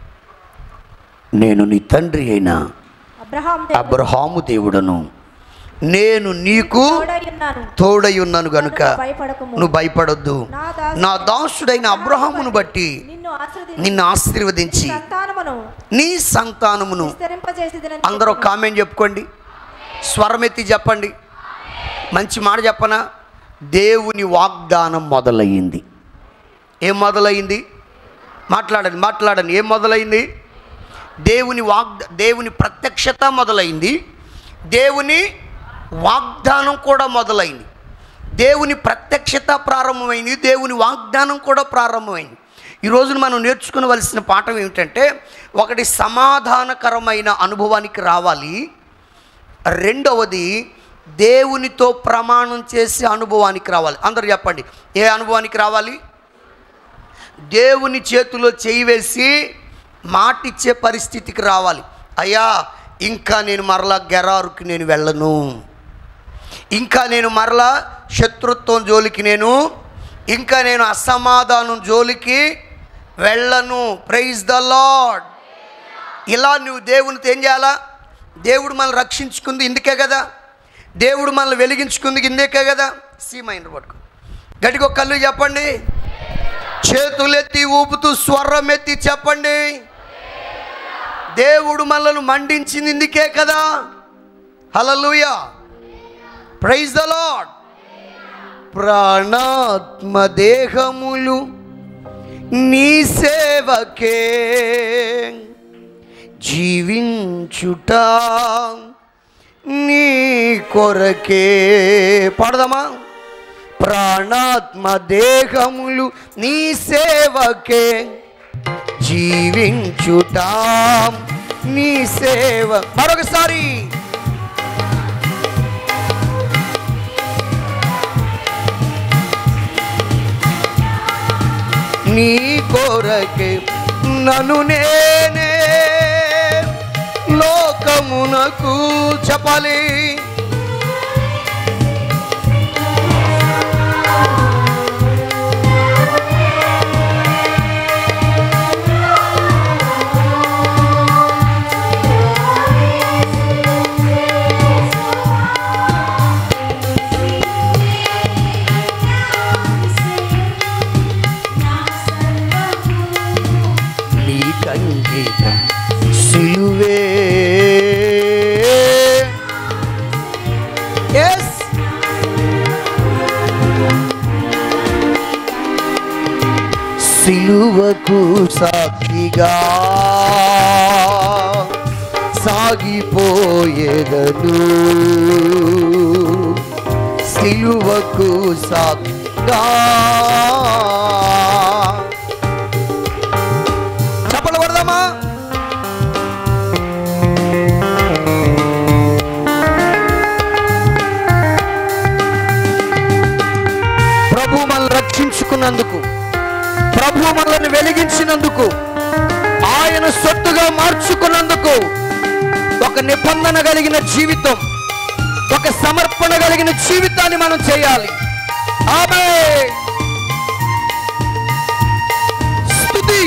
నేను నీ తండ్రి అయినా అబ్రహాం అబ్రహాము దేవుడను నేను నీకు తోడై ఉన్నాను తోడై ఉన్నాను గనుక భయపడకము నువ్వు భయపడొద్దు నా దాసు నా దాసుడైన అబ్రహామును బట్టి నిన్ను ఆశ్రదించి నిన్ను ఆశీర్వదించి సంతానమును నీ సంతానమును విస్తరింపజేసేదినని అందరూ కామెంట్ చెప్పుకోండి స్వరమెత్తి చెప్పండి మంచి మాట చెప్పనా దేవుని వాగ్దానం మొదలయ్యింది ఏం మొదలయ్యింది మాట్లాడండి మాట్లాడండి ఏం మొదలైంది దేవుని వాగ్ద దేవుని ప్రత్యక్షత మొదలైంది దేవుని వాగ్దానం కూడా మొదలైంది దేవుని ప్రత్యక్షత ప్రారంభమైంది దేవుని వాగ్దానం కూడా ప్రారంభమైంది ఈ రోజున మనం నేర్చుకునవలసిన పాఠం ఏమిటంటే ఒకటి సమాధానకరమైన అనుభవానికి రావాలి రెండవది దేవునితో ప్రమాణం చేసే అనుభవానికి రావాలి అందరూ చెప్పండి ఏ అనుభవానికి రావాలి దేవుని చేతిలో చేయి వేసి మాటిచ్చే పరిస్థితికి రావాలి అయ్యా ఇంకా నేను మరలా గెరారుకి నేను వెళ్ళను ఇంకా నేను మరలా శత్రుత్వం జోలికి నేను ఇంకా నేను అసమాధానం జోలికి వెళ్ళను ప్రైజ్ ద లాడ్ ఇలా నువ్వు దేవునితో ఏం చేయాలా దేవుడు మనల్ని రక్షించుకుంది ఇందుకే కదా దేవుడు మనల్ని వెలిగించుకుంది ఇందుకే కదా సీమైండ్రు పట్టుకో గడికి కళ్ళు చెప్పండి చేతులెత్తి ఊపుతూ స్వరం ఎత్తి చెప్పండి దేవుడు మనల్ని మండించింది ఇందుకే కదా హలలుయా ప్రైజ్ ద లాడ్ ప్రాణాత్మ దేహములు నీ సేవకే జీవించుట నీ కొరకే పాడదామా ప్రాణాత్మ దేహములు నీ సేవకే జీవించుట నీ సేవ మరొకసారి నీ కోరకే నన్ను నేనే లోకమునకు చెప్పాలి నీ కంగీతం సిలువే ఎస్ సిలువకు సాక్షిగా సాగిపోయేదను సిలువకు సాక్షిగా చప్పలు కొడదామా ప్రభు మనల్ని రక్షించుకున్నందుకు ప్రభు మనల్ని వెలిగించినందుకు ఆయన సొత్తుగా మార్చుకున్నందుకు ఒక నిబంధన కలిగిన జీవితం ఒక సమర్పణ కలిగిన జీవితాన్ని మనం చేయాలి ఆమె స్తుతి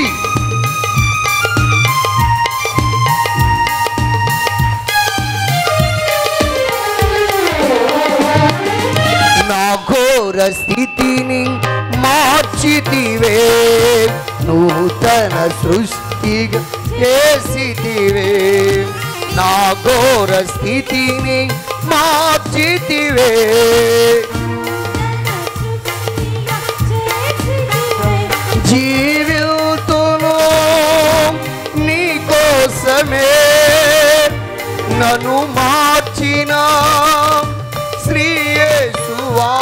నా ఘోర స్థితిని మార్చితివే నూతన సృష్టిగా చేసితివే నా ఘోర స్థితిని మార్చితివే జీవితును నీ కోసమే నన్ను మార్చిన శ్రీయేసువా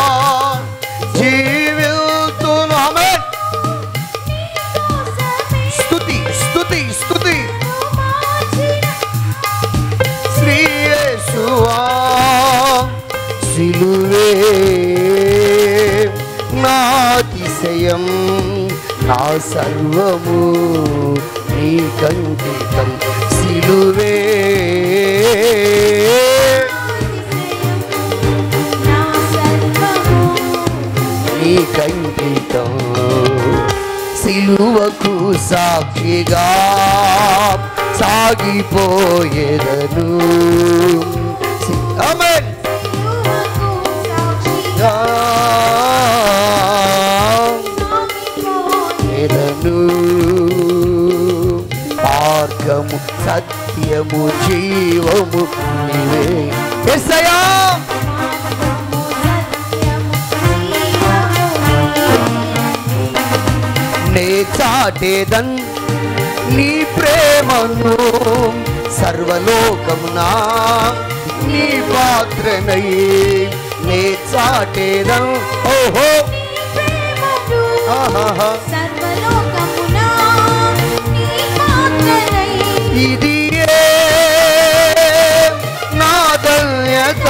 జీవితును ఆమె స్తుతి స్తుతి స్తుతి శ్రీయేసువా సిలువే నా అతిశయం నా సర్వము నీ కంకితం సిలువే నీ కంకితం సిలువకు సాక్షిగా సాగిపోయేదను సి- ఆమేన్. ఆ, ఏదను మార్గము సత్యము జీవము నీవే ఎస్సయా నే చాటేదన్ నీ ప్రేమను సర్వలోకమునా నీ పాత్రనై నే చాటేదన్ ఓహో ఆహాహా. ఇది నా ధన్యత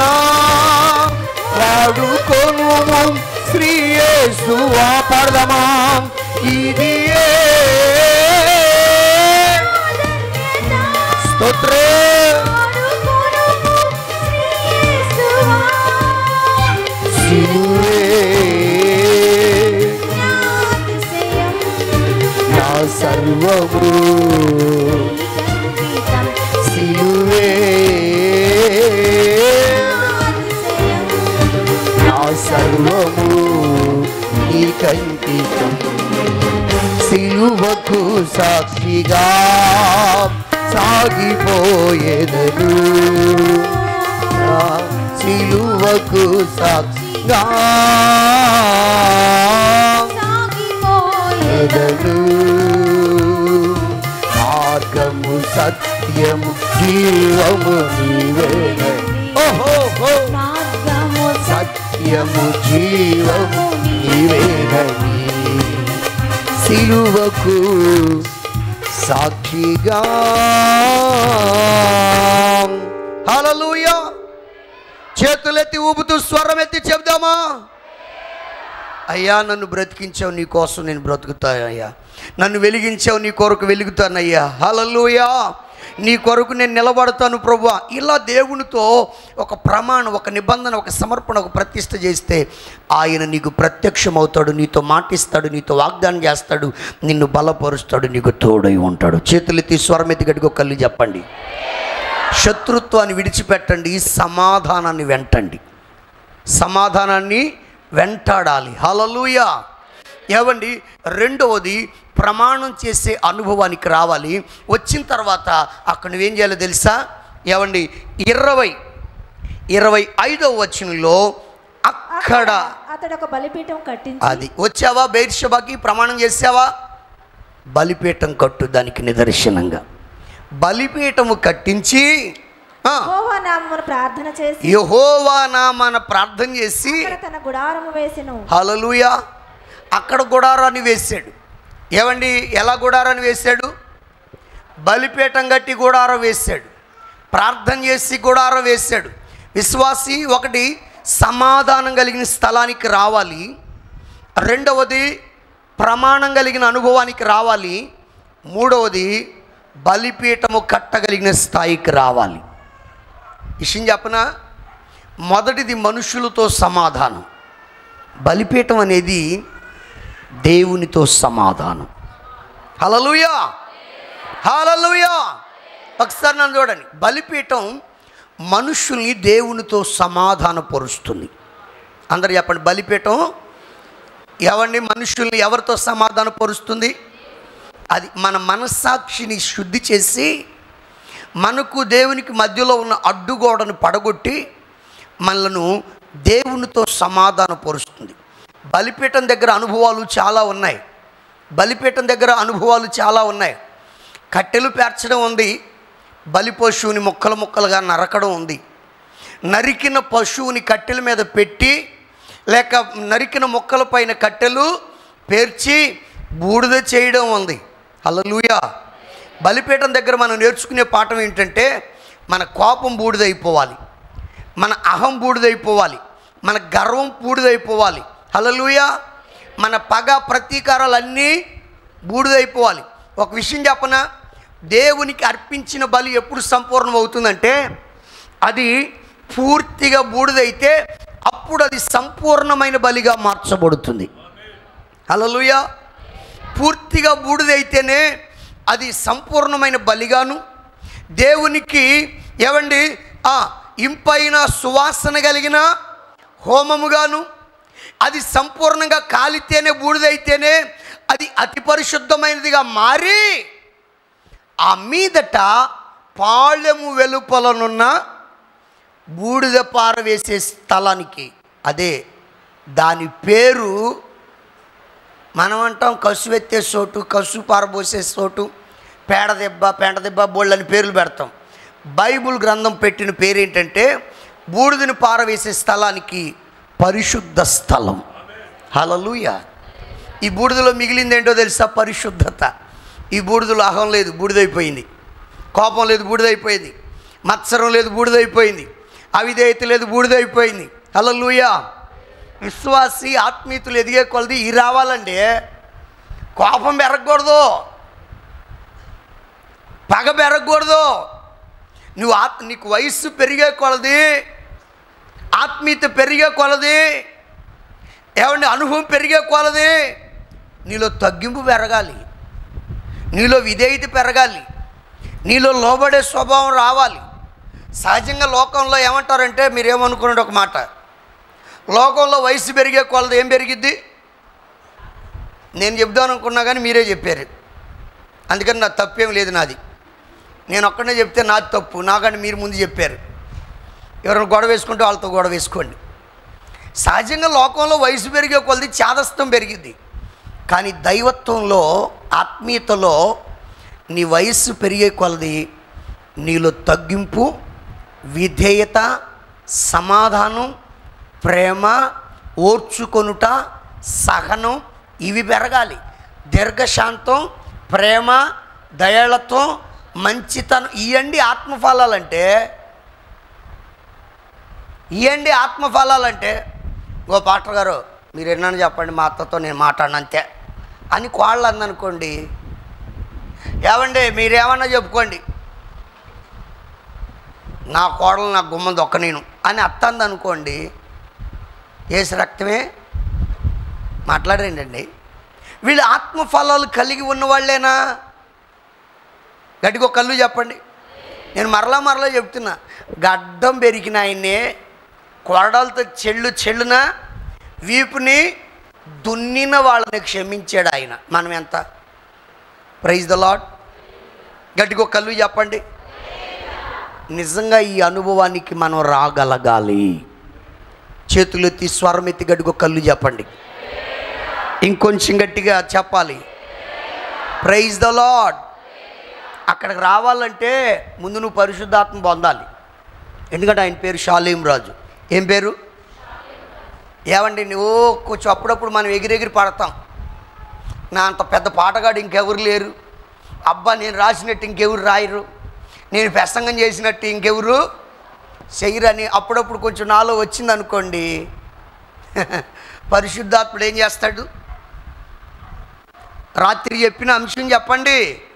వాడుకొను శ్రీయేసువా పడదమా ఇది స్తోత్రే సిలువే నా సర్వము సిలువే నా సర్వము నీ కంకితం సిలువకు సాక్షిగా సాగిపోయేదను నా సిలువకు సాక్షిగా ఎదను మార్గము సత్యము జీవము నీవే ఓహో సత్యము జీవము నీవేనని సిలువకు సాక్షిగా హల్లెలూయా చేతులెత్తి ఊపుతూ స్వరం ఎత్తి చెబుదామా అయ్యా నన్ను బ్రతికించావు నీ కోసం నేను బ్రతుకుతానయ్యా నన్ను వెలిగించావు నీ కొరకు వెలుగుతానయ్యా హలలుయా నీ కొరకు నేను నిలబడతాను ప్రభు ఇలా దేవునితో ఒక ప్రమాణం ఒక నిబంధన ఒక సమర్పణ ఒక ప్రతిష్ట చేస్తే ఆయన నీకు ప్రత్యక్షమవుతాడు నీతో మాటిస్తాడు నీతో వాగ్దానం చేస్తాడు నిన్ను బలపరుస్తాడు నీకు తోడై ఉంటాడు చేతులెత్తి స్వరమెత్తి గడిగో కళ్ళు చెప్పండి శత్రుత్వాన్ని విడిచిపెట్టండి సమాధానాన్ని వెంటండి సమాధానాన్ని వెంటాడాలి హలలుయా ఏవండి రెండవది ప్రమాణం చేసే అనుభవానికి రావాలి వచ్చిన తర్వాత అక్కడ నువ్వేం చేయాలో తెలుసా ఏవండి ఇరవై ఇరవై ఐదవ వచనంలో అక్కడ అతడు ఒక బలిపీఠం కట్టించి అది వచ్చావా బైర్షబాకి ప్రమాణం చేసావా బలిపీఠం కట్టు దానికి నిదర్శనంగా బలిపీఠము కట్టించి ఆ, యెహోవా నామమున ప్రార్థన చేసి యెహోవా నామన ప్రార్థన చేసి అక్కడ తన గుడారము వేసెను హలలుయా అక్కడ గుడారాన్ని వేసాడు ఏమండి ఎలా గుడారాన్ని వేశాడు బలిపీఠం కట్టి గుడారం వేశాడు ప్రార్థన చేసి గుడారం వేశాడు విశ్వాసి ఒకటి సమాధానం కలిగిన స్థలానికి రావాలి రెండవది ప్రమాణం కలిగిన అనుభవానికి రావాలి మూడవది బలిపీఠము కట్టగలిగిన స్థాయికి రావాలి విషయం చెప్పన మొదటిది మనుషులతో సమాధానం బలిపీఠం అనేది దేవునితో సమాధానం హలలుయా హలలుయా ఒకసారి నన్ను చూడండి బలిపీఠం మనుషుల్ని దేవునితో సమాధానపరుస్తుంది అందరు చెప్పండి బలిపీఠం ఎవరిని మనుషుల్ని ఎవరితో సమాధానపరుస్తుంది అది మన మనస్సాక్షిని శుద్ధి చేసి మనకు దేవునికి మధ్యలో ఉన్న అడ్డుగోడను పడగొట్టి మనలను దేవునితో సమాధానపరుస్తుంది బలిపీఠం దగ్గర అనుభవాలు చాలా ఉన్నాయి బలిపీఠం దగ్గర అనుభవాలు చాలా ఉన్నాయి కట్టెలు పేర్చడం ఉంది బలి పశువుని ముక్కలు ముక్కలుగా నరకడం ఉంది నరికిన పశువుని కట్టెల మీద పెట్టి లేక నరికిన మొక్కల పైన కట్టెలు పేర్చి బూడిద చేయడం ఉంది హల్లెలూయా బలిపీఠం దగ్గర మనం నేర్చుకునే పాఠం ఏంటంటే మన కోపం బూడిదైపోవాలి మన అహం బూడిదైపోవాలి మన గర్వం బూడిదైపోవాలి హల్లెలూయా మన పగ ప్రతీకారాలన్నీ బూడిదైపోవాలి ఒక విషయం చెప్పన దేవునికి అర్పించిన బలి ఎప్పుడు సంపూర్ణం అవుతుందంటే అది పూర్తిగా బూడిదైతే అప్పుడు అది సంపూర్ణమైన బలిగా మార్చబడుతుంది హల్లెలూయా పూర్తిగా బూడిదైతేనే అది సంపూర్ణమైన బలిగాను దేవునికి ఏవండి ఆ ఇంపైన సువాసన కలిగిన హోమముగాను అది సంపూర్ణంగా కాలితేనే బూడిదైతేనే అది అతి పరిశుద్ధమైనదిగా మారి ఆ మీదట పాళెము వెలుపలనున్న బూడిద పారవేసే స్థలానికి అదే దాని పేరు మనం అంటాం కసు ఎత్తే చోటు కసు పారబోసే చోటు పేడ దెబ్బ పేడ దెబ్బ బోళ్ళు అని పేర్లు పెడతాం బైబుల్ గ్రంథం పెట్టిన పేరేంటంటే బూడిదని పారవేసే స్థలానికి పరిశుద్ధ స్థలం హలలుయ ఈ బూడిదలో మిగిలింది ఏంటో తెలుసా పరిశుద్ధత ఈ బూడిదలో అహం లేదు బూడిదైపోయింది కోపం లేదు బూడిదైపోయింది మత్సరం లేదు బూడిదైపోయింది అవిధేయత లేదు బూడిదైపోయింది హలలుయా విశ్వాసి ఆత్మీయతలు ఎదిగే కొలది ఈ రావాలండి కోపం పెరగకూడదు పగ పెరగకూడదు నువ్వు ఆత్ నీకు వయస్సు పెరిగే కొలది ఆత్మీయత పెరిగే కొలది ఏమండి అనుభవం పెరిగే కొలది నీలో తగ్గింపు పెరగాలి నీలో విధేయత పెరగాలి నీలో లోబడే స్వభావం రావాలి సహజంగా లోకంలో ఏమంటారంటే మీరేమనుకున్నాడు ఒక మాట లోకంలో వయసు పెరిగే కొలది ఏం పెరిగిద్ది నేను చెప్దాం అనుకున్నా కానీ మీరే చెప్పారు అందుకని నా తప్పేం లేదు నాది నేను ఒక్కడనే చెప్తే నాది తప్పు నాకంటే మీరు ముందు చెప్పారు ఎవరైనా గొడవ వేసుకుంటే వాళ్ళతో గొడవ వేసుకోండి సహజంగా లోకంలో వయసు పెరిగే కొలది చాదస్తం పెరిగిద్ది కానీ దైవత్వంలో ఆత్మీయతలో నీ వయస్సు పెరిగే కొలది నీలో తగ్గింపు విధేయత సమాధానం ప్రేమ ఓర్చుకొనుట సహనం ఇవి పెరగాలి దీర్ఘశాంతం ప్రేమ దయాళత్వం మంచితనం ఇవండి ఆత్మఫలాలంటే ఇవండి ఆత్మఫలాలంటే ఓ పాటర్ గారు మీరు ఎన్నని చెప్పండి మా అత్తతో నేను మాట్లాడిన అంతే అని కోళ్ళు అందనుకోండి ఏమండి మీరేమన్నా చెప్పుకోండి నా కోడలు నా గుమ్మం దొక్క నేను అని అత్త అందనుకోండి ఏసు రక్తమే మాట్లాడరేంటండి వీళ్ళు ఆత్మఫలాలు కలిగి ఉన్న వాళ్ళేనా గట్టిగా ఒక కళ్ళు చెప్పండి నేను మరలా మరలా చెప్తున్నా గడ్డం పెరిగిన ఆయన్నే కొరడాలతో చెళ్ళు చెల్లున వీపుని దున్నిన వాళ్ళని క్షమించాడు ఆయన మనం ఎంత ప్రైజ్ ద లాడ్ గట్టిగా ఒక కళ్ళు చెప్పండి నిజంగా ఈ అనుభవానికి మనం రాగలగాలి చేతులు ఎత్తి స్వరం ఎత్తి గట్టిగా ఒక కళ్ళు చెప్పండి ఇంకొంచెం గట్టిగా చెప్పాలి ప్రైజ్ ద లాడ్ అక్కడికి రావాలంటే ముందు నువ్వు పరిశుద్ధాత్మ పొందాలి ఎందుకంటే ఆయన పేరు షాలీం రాజు ఏం పేరు ఏమండి నువ్వు కొంచెం అప్పుడప్పుడు మనం ఎగిరెగిరి పడతాం నా అంత పెద్ద పాటగాడు ఇంకెవరు లేరు అబ్బా నేను రాసినట్టు ఇంకెవరు రాయరు నేను ప్రసంగం చేసినట్టు ఇంకెవరు చెయ్యరని అప్పుడప్పుడు కొంచెం నాలో వచ్చింది అనుకోండి పరిశుద్ధాత్ముడు ఏం చేస్తాడు రాత్రి చెప్పిన అంశం చెప్పండి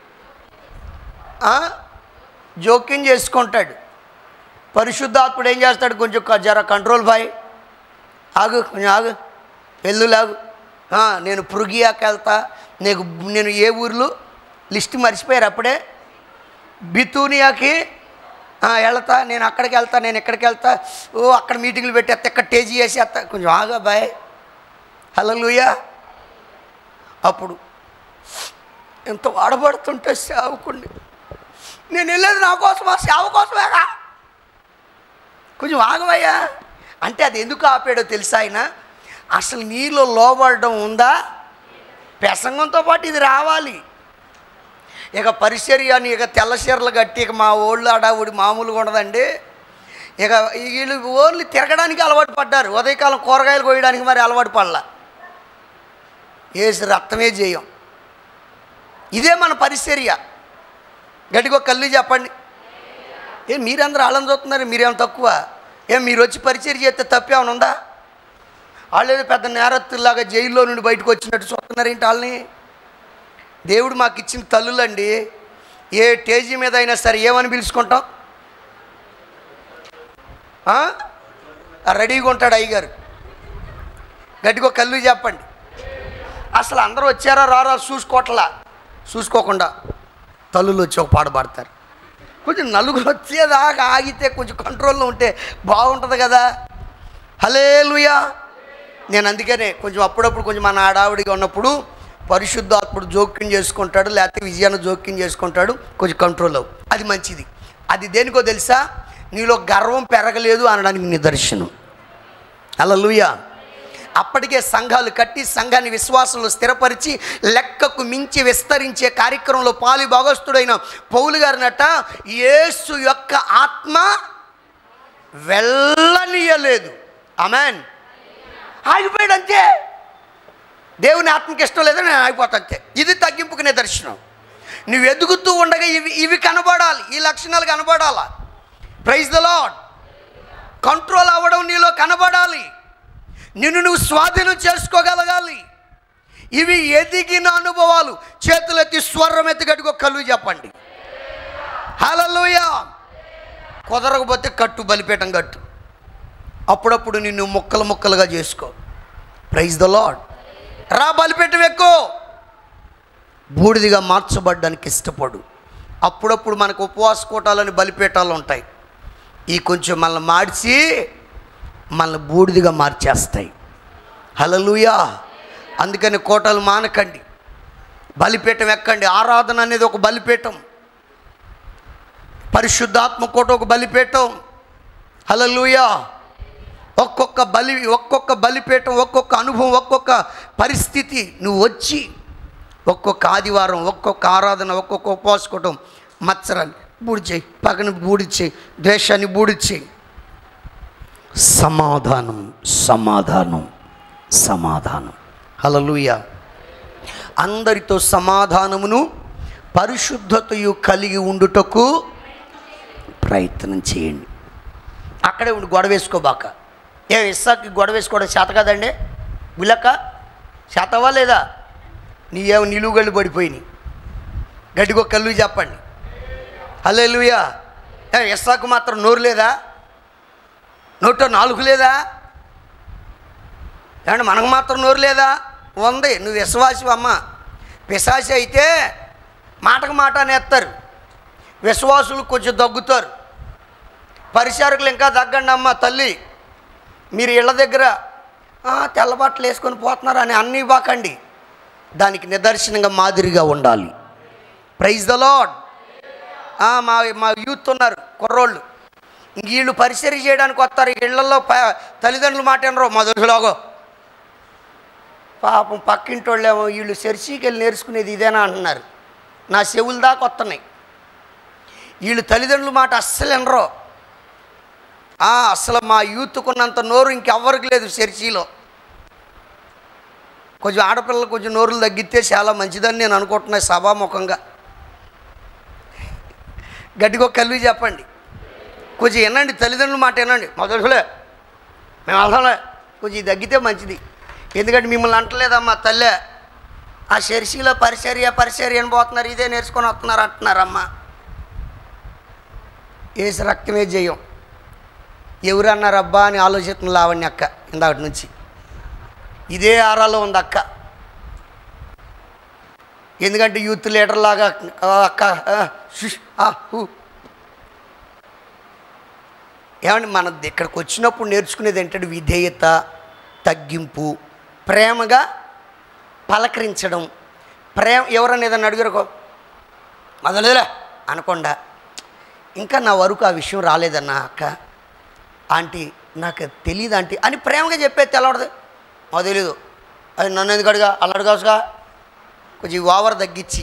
ఆ? జోక్యం చేసుకుంటాడు పరిశుద్ధాత్ముడు ఏం చేస్తాడు కొంచెం క- జర కంట్రోల్ బాయ్ ఆగు కొంచెం ఆగు వెల్లులాగు ఆ, నేను పురుగియాకి వెళ్తా నీకు నేను ఏ ఊర్లు లిస్ట్ మర్చిపోయారు అప్పుడే బితూనియాకి ఆ, వెళ్తా నేను అక్కడికి వెళ్తా నేను ఎక్కడికి వెళ్తా ఓ అక్కడ మీటింగ్లు పెట్టేస్తా ఇక్కడ టేజీ వేసేస్తా కొంచెం ఆగా బాయ్ హలో అప్పుడు ఎంత వాడబడుతుంటే సేవకుండి నేను వెళ్ళేది నా కోసమా సేవ కోసమేగా కొంచెం ఆగవయ్యా అంటే అది ఎందుకు ఆపాడో తెలుసా ఆయన అసలు నీలో లోబడడం ఉందా ప్రసంగంతో పాటు ఇది రావాలి ఇక పరిచర్య అని ఇక తెల్ల చీరలు కట్టి ఇక మా ఓళ్ళు అడావుడి మామూలుగా ఉండదండి ఇక వీళ్ళు ఓన్లీ తిరగడానికి అలవాటు పడ్డారు ఉదయకాలం కూరగాయలు కోయడానికి మరి అలవాటు పడలా ఏసు రక్తమే చేయం ఇదే మన పరిచర్య గట్టిగా ఒక కళ్ళు చెప్పండి ఏ మీరందరూ వాళ్ళని చూస్తున్నారు మీరేం తక్కువ ఏం మీరు వచ్చి పరిచయం చేస్తే తప్పేమైనా ఉందా వాళ్ళు ఏదో పెద్ద నేరస్తులాగా జైల్లో నుండి బయటకు వచ్చినట్టు చూస్తున్నారేంటి వాళ్ళని దేవుడు మాకు ఇచ్చిన తల్లులండి ఏ టేజీ మీద అయినా సరే ఏమని పిలుచుకుంటాం ఆ? ఆ రెడీగా ఉంటాడు అయ్యగారు గట్టిగా ఒక కళ్ళు చెప్పండి అసలు అందరూ వచ్చారా రారా చూసుకోవట్లా చూసుకోకుండా తల్లులు వచ్చి ఒక పాట పాడతారు కొంచెం నలుగురు వచ్చేదాకా ఆగితే కొంచెం కంట్రోల్లో ఉంటే బాగుంటుంది కదా హలేలుయా నేను అందుకనే కొంచెం అప్పుడప్పుడు కొంచెం మన ఆడావిడిగా ఉన్నప్పుడు పరిశుద్ధాత్ముడు జోక్యం చేసుకుంటాడు లేకపోతే విజయాన్ని జోక్యం చేసుకుంటాడు కొంచెం కంట్రోల్ అవ్వు అది మంచిది అది దేనికో తెలుసా నీలో గర్వం పెరగలేదు అనడానికి నిదర్శనం అలా అప్పటికే సంఘాలు కట్టి సంఘాన్ని విశ్వాసంలో స్థిరపరిచి లెక్కకు మించి విస్తరించే కార్యక్రమంలో పాలు భాగస్తుడైన పౌలు గారినట యేసు యొక్క ఆత్మ వెళ్ళనీయలేదు అమెన్ ఆగిపోయాడు అంతే దేవుని ఆత్మకి ఇష్టం లేదని నేను ఆగిపోతా అంతే ఇది తగ్గింపుకు నిదర్శనం నువ్వు ఎదుగుతూ ఉండగా ఇవి ఇవి కనబడాలి ఈ లక్షణాలు కనబడాలా ప్రైజ్ ద లాడ్ కంట్రోల్ అవ్వడం నీలో కనబడాలి నిన్ను నువ్వు స్వాధీనం చేసుకోగలగాలి ఇవి ఎదిగిన అనుభవాలు చేతులెత్తి స్వరం ఎత్తి గట్టుకో కలువు చెప్పండి హలలుయ కుదరకపోతే కట్టు బలిపీఠం కట్టు అప్పుడప్పుడు నిన్ను ముక్కలు ముక్కలుగా చేసుకో ప్రైజ్ ద లాడ్ రా బలిపీఠం ఎక్కువ బూడిదిగా మార్చబడ్డానికి ఇష్టపడు అప్పుడప్పుడు మనకు ఉపవాస కూటాలని బలిపీఠాలు ఉంటాయి ఈ కొంచెం మనల్ని మార్చి మనల్ని బూడిదిగా మార్చేస్తాయి హలలుయా అందుకని కోటలు మానకండి బలిపీఠం ఎక్కండి ఆరాధన అనేది ఒక బలిపీఠం పరిశుద్ధాత్మ కోట ఒక బలిపీఠం హలలుయా ఒక్కొక్క బలి ఒక్కొక్క బలిపీఠం ఒక్కొక్క అనుభవం ఒక్కొక్క పరిస్థితి నువ్వు వచ్చి ఒక్కొక్క ఆదివారం ఒక్కొక్క ఆరాధన ఒక్కొక్క ఉపవాసుకోవటం మత్సరాన్ని బూడి చేయి పక్కన బూడి చేయి ద్వేషాన్ని బూడి చేయి సమాధానం సమాధానం సమాధానం హలలుయ అందరితో సమాధానమును పరిశుద్ధతయు కలిగి ఉండుటకు ప్రయత్నం చేయండి అక్కడే ఉండి గొడవ వేసుకోబాక ఏ ఇస్సాకి గొడవ వేసుకోవడం చేత కదండి విలక చేతవా లేదా నీ ఏమో నిలువుగళ్ళు పడిపోయినాయి గడ్డిగో కళ్ళు చెప్పండి హలే లూయా ఏ ఇస్సాకు మాత్రం నోరు లేదా నోట్లో నాలుగు లేదా ఏమంటే మనకు మాత్రం నోరు లేదా ఉంది నువ్వు విశ్వాసి అమ్మ పిశాసి అయితే మాటకు మాట అనేస్తారు విశ్వాసులు కొంచెం దగ్గుతారు పరిచారకులు ఇంకా తగ్గండి అమ్మ తల్లి మీరు ఇళ్ళ దగ్గర "ఆ, తెల్ల బట్టలు వేసుకొని పోతున్నారు అని అన్నీ ఇవ్వకండి దానికి నిదర్శనంగా మాదిరిగా ఉండాలి ప్రైజ్ ద లాడ్ మా మా యూత్ ఉన్నారు కుర్రోళ్ళు ఇంక వీళ్ళు పరిచర్య చేయడానికి వస్తారు ఇళ్లలో ప తల్లిదండ్రులు మాట వినరు మొదటిలాగో పాపం పక్కింటి వాళ్ళేమో వీళ్ళు చర్చికి వెళ్ళి నేర్చుకునేది ఇదేనా అంటున్నారు నా చెవుల దాకా వస్తున్నాయి వీళ్ళు తల్లిదండ్రుల మాట అస్సలు వినరు ఆ, అసలు మా యూత్కున్నంత నోరు ఇంకెవ్వరికి లేదు చర్చిలో కొంచెం ఆడపిల్లలు కొంచెం నోరులు తగ్గితే చాలా మంచిదని నేను అనుకుంటున్నా సభాముఖంగా గట్టిగా ఒక కలివి చెప్పండి కొంచెం వినండి తల్లిదండ్రుల మాట వినండి మొదలులే మేము వెళ్తాంలే కొంచెం ఇది తగ్గితే మంచిది ఎందుకంటే మిమ్మల్ని అంటలేదమ్మా తల్లే ఆ చర్చిలో పరిచర్య పరిచర్య అని పోతున్నారు ఇదే నేర్చుకొని వస్తున్నారు అంటున్నారమ్మా ఏసు రక్తమే జయం ఎవరన్నారు అబ్బా అని ఆలోచిస్తున్న లావణ్య అక్క ఇందాటి నుంచి ఇదే ఆరాలో ఉంది అక్క ఎందుకంటే యూత్ లీడర్ లాగా ఆ, అక్క ఆ, షుష్, ఆ, హూ. ఏమండి మన ఇక్కడికి వచ్చినప్పుడు నేర్చుకునేది ఏంటంటే విధేయత తగ్గింపు ప్రేమగా పలకరించడం ప్రేమ ఎవరన్నా ఏదన్నా అడిగారుకో మొదలేదులే అనకుండా ఇంకా నా వరకు ఆ విషయం రాలేదన్నా అక్క ఆంటీ నాకు తెలియదు ఆంటీ అని ప్రేమగా చెప్పేది తెలవడదు మాకు తెలీదు అది నన్ను ఎందుకు అడిగా అలా అడగాల్సుగా కొంచెం ఈ ఓవర్ తగ్గించి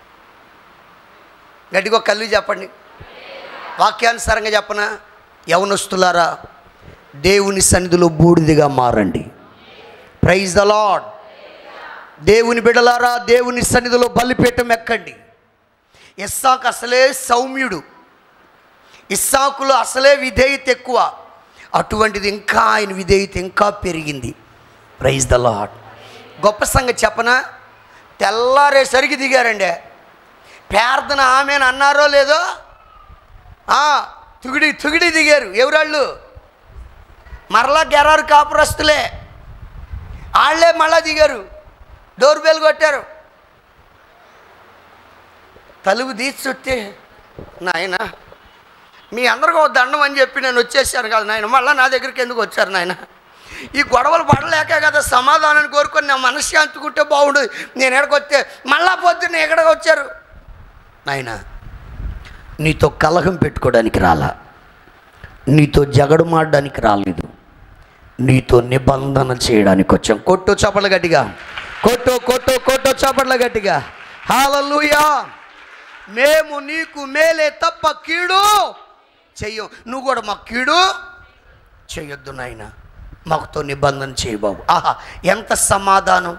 గట్టిగా ఒక కళ్ళు చెప్పండి వాక్యానుసారంగా చెప్పనా యవనస్తులారా దేవుని సన్నిధిలో బూడిదిగా మారండి ప్రైజ్ ద లాడ్ దేవుని బిడలారా దేవుని సన్నిధిలో బలిపీఠం ఎక్కండి ఇస్సాకు అసలే సౌమ్యుడు ఇస్సాకులో అసలే విధేయత ఎక్కువ అటువంటిది ఇంకా ఆయన విధేయత ఇంకా పెరిగింది ప్రైజ్ ద లాడ్ గొప్ప సంగతి చెప్పనా తెల్లారేసరికి దిగారండి ప్రార్థన ఆమెను అన్నారో లేదో ఆ, తుగిడి తుగిడి దిగారు ఎవరాళ్ళు మరలా గెరారు కాపురస్తులే వాళ్ళే మళ్ళా దిగారు డోర్ బెల్ కొట్టారు తలుపు తీసి చుట్టి నాయన మీ అందరికీ ఒక దండం అని చెప్పి నేను వచ్చేసాను కదా నాయన మళ్ళీ నా దగ్గరికి ఎందుకు వచ్చారు నాయన ఈ గొడవలు పడలేకే కదా సమాధానాన్ని కోరుకొని నా మనశ్శాంతి ఉంటే బాగుండు నేను ఎక్కడికి వస్తే మళ్ళా పొద్దున్న ఎక్కడికి వచ్చారు నాయన నీతో కలహం పెట్టుకోవడానికి రాలా నీతో జగడు మాడడానికి రాలేదు నీతో నిబంధన చేయడానికి వచ్చాం కొట్టు చపలు గట్టిగా కొట్టు కొట్టు కొట్టు చపట్ల గట్టిగా హాలూయా మేము నీకు మేలే తప్ప కీడు చెయ్యం నువ్వు కూడా మాకు కీడు చేయొద్దు నాయన మాకుతో నిబంధన చేయి బాబు ఆహా ఎంత సమాధానం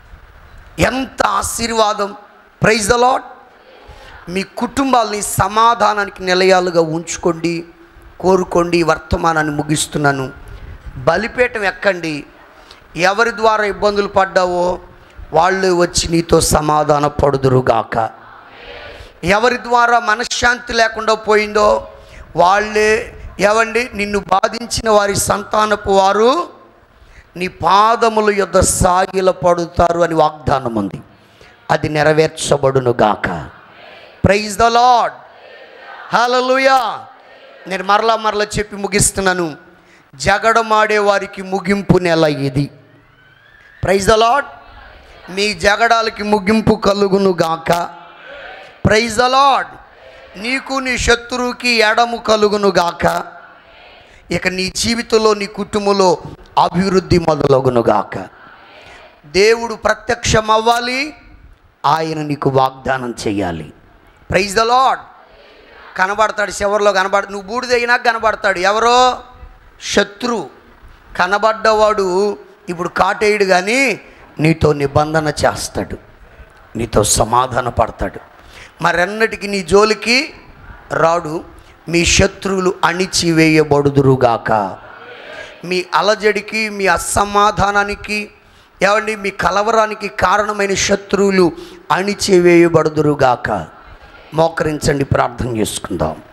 ఎంత ఆశీర్వాదం ప్రైజ్ ద లాడ్ మీ కుటుంబాలని సమాధానానికి నిలయాలుగా ఉంచుకోండి కోరుకోండి ఈ వర్తమానాన్ని ముగిస్తున్నాను బలిపీఠం ఎక్కండి ఎవరి ద్వారా ఇబ్బందులు పడ్డావో వాళ్ళు వచ్చి నీతో సమాధాన పడుదురుగాక ఎవరి ద్వారా మనశ్శాంతి లేకుండా పోయిందో వాళ్ళే ఏవండి నిన్ను బాధించిన వారి సంతానపు వారు నీ పాదముల యొద్ద సాగిల పడుతారు అని వాగ్దానం ఉంది అది నెరవేర్చబడును గాక ప్రైజ్ ద లాడ్ హల్లెలూయా నేను మరలా మరలా చెప్పి ముగిస్తున్నాను జగడమాడే వారికి ముగింపు నెల ఇది ప్రైజ్ ద లాడ్ మీ జగడాలకి ముగింపు కలుగును గాక ప్రైజ్ ద లాడ్ నీకు నీ శత్రువుకి ఎడము కలుగును గాక ఇక నీ జీవితంలో నీ కుటుంబంలో అభివృద్ధి మొదలగును గాక దేవుడు ప్రత్యక్షం అవ్వాలి ఆయన నీకు వాగ్దానం చేయాలి ప్రైజ్ ద లాడ్ కనబడతాడు చివరిలో కనబడ నువ్వు బూడిదైనాక కనబడతాడు ఎవరో శత్రు కనబడ్డవాడు ఇప్పుడు కాటేయుడు కానీ నీతో నిబంధన చేస్తాడు నీతో సమాధాన పడతాడు మరెన్నటికి నీ జోలికి రాడు మీ శత్రువులు అణిచివేయబడుదురుగాక మీ అలజడికి మీ అసమాధానానికి ఏమండి మీ కలవరానికి కారణమైన శత్రువులు అణిచివేయబడుదురుగాక మోకరించండి ప్రార్థన చేసుకుందాం